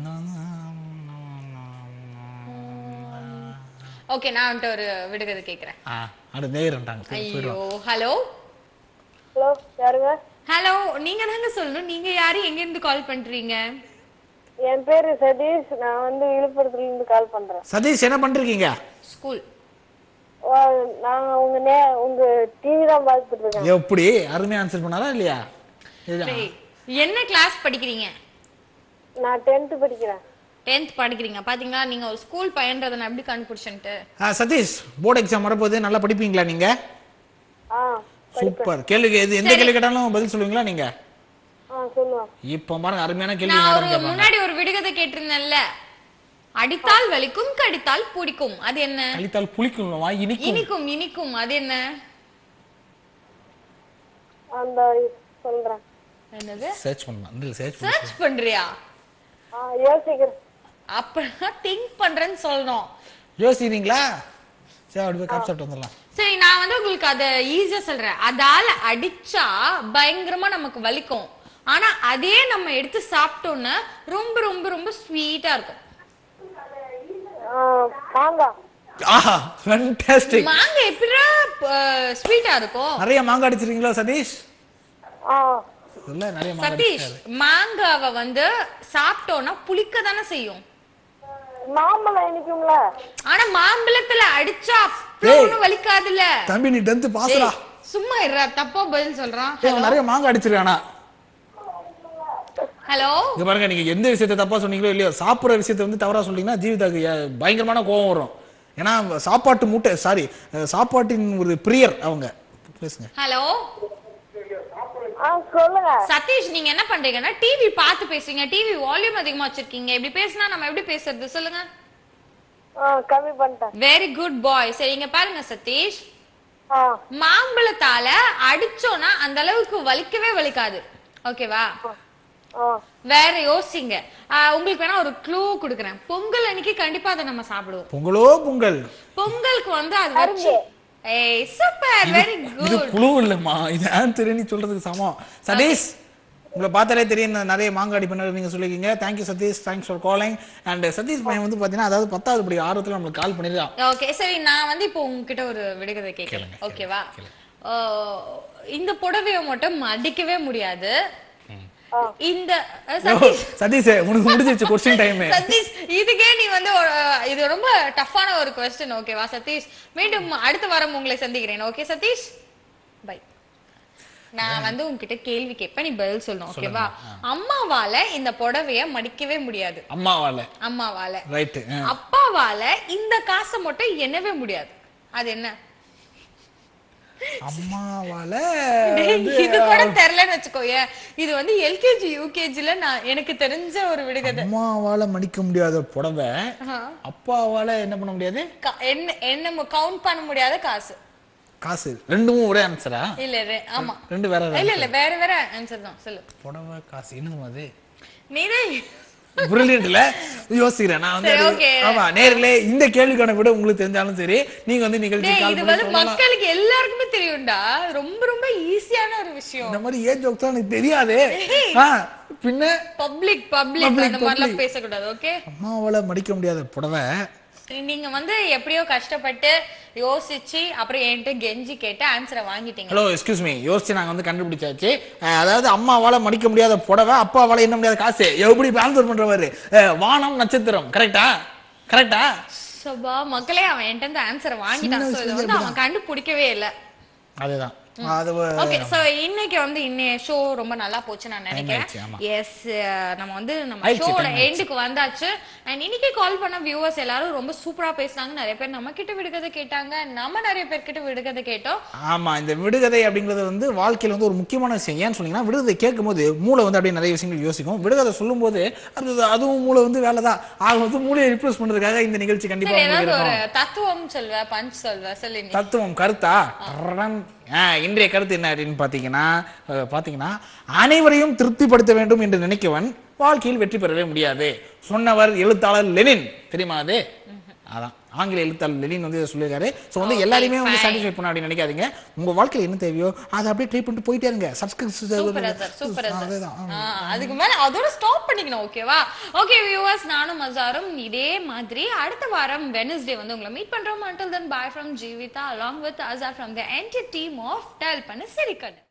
ஓகே நான் வந்துட்டு ஒரு விடுகதை கேக்குறேன் ஆ அட நேரண்டாங்க ஐயோ ஹலோ ஹலோ யாருங்க ஹலோ நீங்க தாங்க சொல்லணும் நீங்க யாரு எங்க இருந்து கால் பண்றீங்க என் பேரு சதீஷ் நான் வந்து விழுப்புரத்துல இருந்து கால் பண்றேன் சதீஷ் என்ன பண்றீங்க ஸ்கூல் ஓ, நான் உங்க நே உங்க டிவி தான் பார்த்துட்டு இருக்கேன் எப்படி அருமையா ஆன்சர் பண்ணாரா இல்லையா இதுதான். என்ன கிளாஸ் படிக்கிறீங்க நான் டென்த் படிக்கிறேன் டென்த் படிக்கிறீங்க பாத்தீங்களா நீங்க ஒரு ஸ்கூல் பையன்றதை நான் எப்படி கண்டுபிடிச்சேன்ட்டு ஆ, சதீஷ் போர்டு எக்ஸாம் வரப்போகுது நல்லா படிப்பீங்களா நீங்க ஆ சூப்பர் கேள்வி எது எந்த கேள்வி கேட்டாலும் பதில் சொல்லுவீங்களா நீங்க ஆ சொல்லுவேன் இப்போ பாருங்க அருமையான கேள்வி நான் மேடம் ஒரு கேட்பாங்க முன்னாடி ஒரு விடுகதை கேட்டிருந்தேன்ல அடித்தால் வலிக்கும் கடித்தால் பிடிக்கும் அது என்ன கழித்தால் புளிக்கும் வாய் இனிக்கும் இனிக்கும் இனிக்கும் அது என்ன அந்த சொல்றேன் என்னது சர்ச் பண்ணலாம் இல்லை சர்ச் பண்ணலாம் சர்ச் பண்றியா ஆ யோசிக்கிறேன் அப்ப திங்க் பண்றேன்னு சொல்லணும் யோசிக்கிறீங்களா சரி அப்படி போய் காப் சாப்பிட்டு வந்துடலாம் சரி நான் வந்து உங்களுக்கு அத ஈஸியா சொல்றேன் அதால அடிச்சா பயங்கரமா நமக்கு வலிக்கும் ஆனா அதே நம்ம எடுத்து சாப்பிட்டோம்னா ரொம்ப ரொம்ப ரொம்ப ஸ்வீட்டா இருக்கும் ஆ, மாங்காய் ஆஹா ஃபேண்டாஸ்டிக் மாங்க எப்படிடா ஸ்வீட்டா இருக்கும் நிறைய மாங்காய் அடிச்சிருக்கீங்களா சதீஷ் ஆ இல்ல நிறைய மாங்காய் சதீஷ் அடிச்சிருக்காரு மாங்காவை வந்து சாப்பிட்டோம்னா புளிக்க தானே செய்யும் மாம்பழம் இனிக்கும்ல ஆனா மாம்பழத்துல அடிச்சா அவ்வளவு ஏய். ஒண்ணும் வலிக்காதுல்ல தம்பி நீ டென்த் பாஸ்ரா ஏய், சும்மா இருடா தப்பா பதில் சொல்றான் இவன் நிறைய மாங்காய் அடிச்சிருக்கானா ஹலோ இங்க பாருங்க நீங்க எந்த விஷயத்தை தப்பா சொன்னீங்களோ இல்லையோ சாப்பிடுற விஷயத்தை வந்து தவறா சொன்னீங்கன்னா ஜீவிதாக்கு ஏ- பயங்கரமான கோவம் வரும் ஏன்னா சாப்பாட்டு மூட்டை சாரி சாப்பாட்டின் ஒரு பிரியர் அவங்க பேசுங்க ஹலோ ஆ சொல்லுங்க சதீஷ் நீங்க என்ன பண்றீங்கன்னா டிவி பார்த்து பேசுறீங்க டிவி வால்யூம் அதிகமா வச்சிருக்கீங்க இப்படி பேசினா நம்ம எப்படி பேசுறது சொல்லுங்க ஆ கம்மி பண்ணிட்டேன் வெரி குட் பாய் சரி இங்க பாருங்க சதீஷ் ஆ மாம்பழத்தால அடிச்சோம்னா அந்த அளவுக்கு வலிக்கவே வலிக்காது ஓகேவா ஆ வேற யோசிங்க ஆஹ் உங்களுக்கு வேணா ஒரு க்ளூ கொடுக்குறேன் பொங்கல் அன்னைக்கு கண்டிப்பா அதை நம்ம சாப்பிடுவோம் பொங்கலோ பொங்கல் பொங்கலுக்கு வந்து அது வச்சு ஏய் சூப்பர் வெரி இது குட் குழு இல்லம்மா இது ஆன்சர் நீ சொல்றதுக்கு சமம் சதீஷ் உங்களை பார்த்தாலே தெரியும் நான் நிறைய மாங்காடி பண்ண நீங்க சொல்லிருக்கீங்க thank you Sathish thanks for calling and Sathish பையன் வந்து பாத்தீங்கன்னா அதாவது பத்தாவது படி ஆர்வத்துல நம்மளுக்கு கால் பண்ணிருக்கான் ஓகே சரி நான் வந்து இப்போ உங்ககிட்ட ஒரு விடுகதை கேட்கிறேன் ஓகேவா ஆஹ் இந்த புடவைய மட்டும் மடிக்கவே முடியாது இந்த அஹ், யோ, சதீஷ் சதீஷ் உனக்கு முடிஞ்சிருச்சு கொஸ்டின் டைம் சதீஷ் இதுக்கே நீ வந்து ஒரு- இது ரொம்ப டஃப்பான ஒரு கொஸ்டின் ஓகேவா சதீஷ் மீண்டும் அடுத்த வாரம் உங்களை சந்திக்கிறேன் ஓகே சதீஷ் பை நான் வந்து உன்கிட்ட கேள்வி கேட்பேன் நீ பதில் சொல்லணும் ஓகேவா அம்மாவால இந்த புடவைய மடிக்கவே முடியாது அம்மாவால அம்மாவால ரைட்டு அப்பாவால இந்த காசை மட்டும் எண்ணவே முடியாது அது என்ன அம்மாவால டேய், வந்து இது கூட தெரியலன்னு வச்சுக்கோயேன் இது வந்து எல்கேஜி யூகேஜில நான் எனக்கு தெரிஞ்ச ஒரு விடுகதை அம்மாவால மடிக்க முடியாத புடவை அப்பாவால என்ன பண்ண முடியாது க- என்ன என்ன கவுண்ட் பண்ண முடியாத காசு காசு ரெண்டும் ஒரே ஆன்சரா இல்ல ரெ- ஆமா ரெண்டு வேற வேற இல்ல இல்ல வேற வேற ஆன்சர் தான் சொல்லு புடவை காசு என்னது அது நீரே புரிலியன்ட்ல யோசிக்கிறேன் நான் வந்து சரி, அது- okay. ஆமா நேர்களே இந்த கேள்விக்கான விட உங்களுக்கு தெரிஞ்சாலும் சரி நீங்க வந்து நிகழ்ச்சி டேய் கால் இது பண்ணி வந்து சொல்லலாம் மக்களுக்கு எல்லாருக்குமே தெரியும்டா ரொம்ப ரொம்ப ஈஸியான ஒரு விஷயம் இந்த மாதிரி ஏன் ஜோக்ஸ் எனக்கு தெரியாது ஆ, பின்ன பப்ளிக் பப்ளிக் Public, அந்த மாதிரிலாம் public. பேசக்கூடாது ஓகே அம்மாவால மடிக்க முடியாத புடவை நீங்க வந்து எப்படியோ கஷ்டப்பட்டு யோசிச்சு அப்புறம் என்கிட்ட கெஞ்சி கேட்டு ஆன்சரை வாங்கிட்டீங்க ஹலோ எக்ஸ்கியூஸ் மீ யோசிச்சு நாங்க வந்து கண்டுபிடிச்சாச்சு அஹ், அதாவது அம்மாவால மடிக்க முடியாத புடவை அப்பாவால என்ன முடியாத காசு எப்படி ஆன்சர் பண்றவாரு அஹ், வானம் நட்சத்திரம் கரெக்டா கரெக்டா சபா மக்களே அவன் என்கிட்ட இருந்து ஆன்சரை வாங்கிட்டான் சின்ன சோ இதை வயசுல வந்து அவன் கண்டுபிடிக்கவே இல்ல அதுதான் அது வ- ஓகே சோ இன்னைக்கு வந்து இன்னைய ஷோ ரொம்ப நல்லா போச்சு நான் ஆயிடுச்சு, ஆமா. நினைக்கிறேன் எஸ் நம்ம வந்து நம்ம ஆயிடுச்சு, ஷோட time ஆயிடுச்சு. எண்டுக்கு வந்தாச்சு அண்ட் இன்னைக்கு கால் பண்ண வியூவர்ஸ் எல்லாரும் ரொம்ப சூப்பரா பேசுனாங்க நிறைய பேர் நம்ம கிட்ட விடுகதை கேட்டாங்க நம்ம நிறைய பேர் கிட்ட விடுகதை கேட்டோம் ஆமா இந்த விடுகதை அப்படிங்கிறது வந்து வாழ்க்கையில வந்து ஒரு முக்கியமான விஷயம் ஏன்னு சொன்னீங்கன்னா விடுகதை கேட்கும்போது மூளை வந்து அப்படியே நிறைய விஷயங்கள் யோசிக்கும் விடுகதை சொல்லும்போது அது அதுவும் மூளை வந்து வேலை தான் ஆக வந்து மூளையை ரிப்ளேஸ் பண்றதுக்காக இந்த நிகழ்ச்சி கண்டிப்பா சரி உங்களுக்கு ஏதாவது ஒரு இருக்கும் தத்துவம் சொல்வ பஞ்ச் சொல்வ சொல்லி நீ. தத்துவம் கருத்தா டரடன். ஆ, இன்றைய கருத்து என்ன அப்படின்னு பாத்தீங்கன்னா அஹ், பாத்தீங்கன்னா அனைவரையும் திருப்திப்படுத்த வேண்டும் என்று நினைக்கவன் வாழ்க்கையில் வெற்றி பெறவே முடியாது சொன்னவர் எழுத்தாளர் லெனின் தெரியுமா அது அதான் ஆங்கில எழுத்தாளர் லெனின் வந்து இதை சொல்லியிருக்காரு ஸோ வந்து Okay, எல்லாரையுமே வந்து fine. சாட்டிஸ்ஃபை பண்ண அப்படின்னு நினைக்காதீங்க உங்க வாழ்க்கையில் என்ன தேவையோ அதை அப்படியே ட்ரை பண்ணிட்டு போயிட்டே இருங்க super sir super subscribe sir அதுதான் அதுக்கு மேல அதோட ஸ்டாப் பண்ணிக்கணும் ஓகேவா ஓகே வியூவர்ஸ் நானும் மசாரும் இதே மாதிரி அடுத்த வாரம் வெனஸ்டே வந்து உங்களை மீட் பண்றோம் until then bye from Jeevitha along with azar from the entire team of dial பண்ண சிரிக்கணும்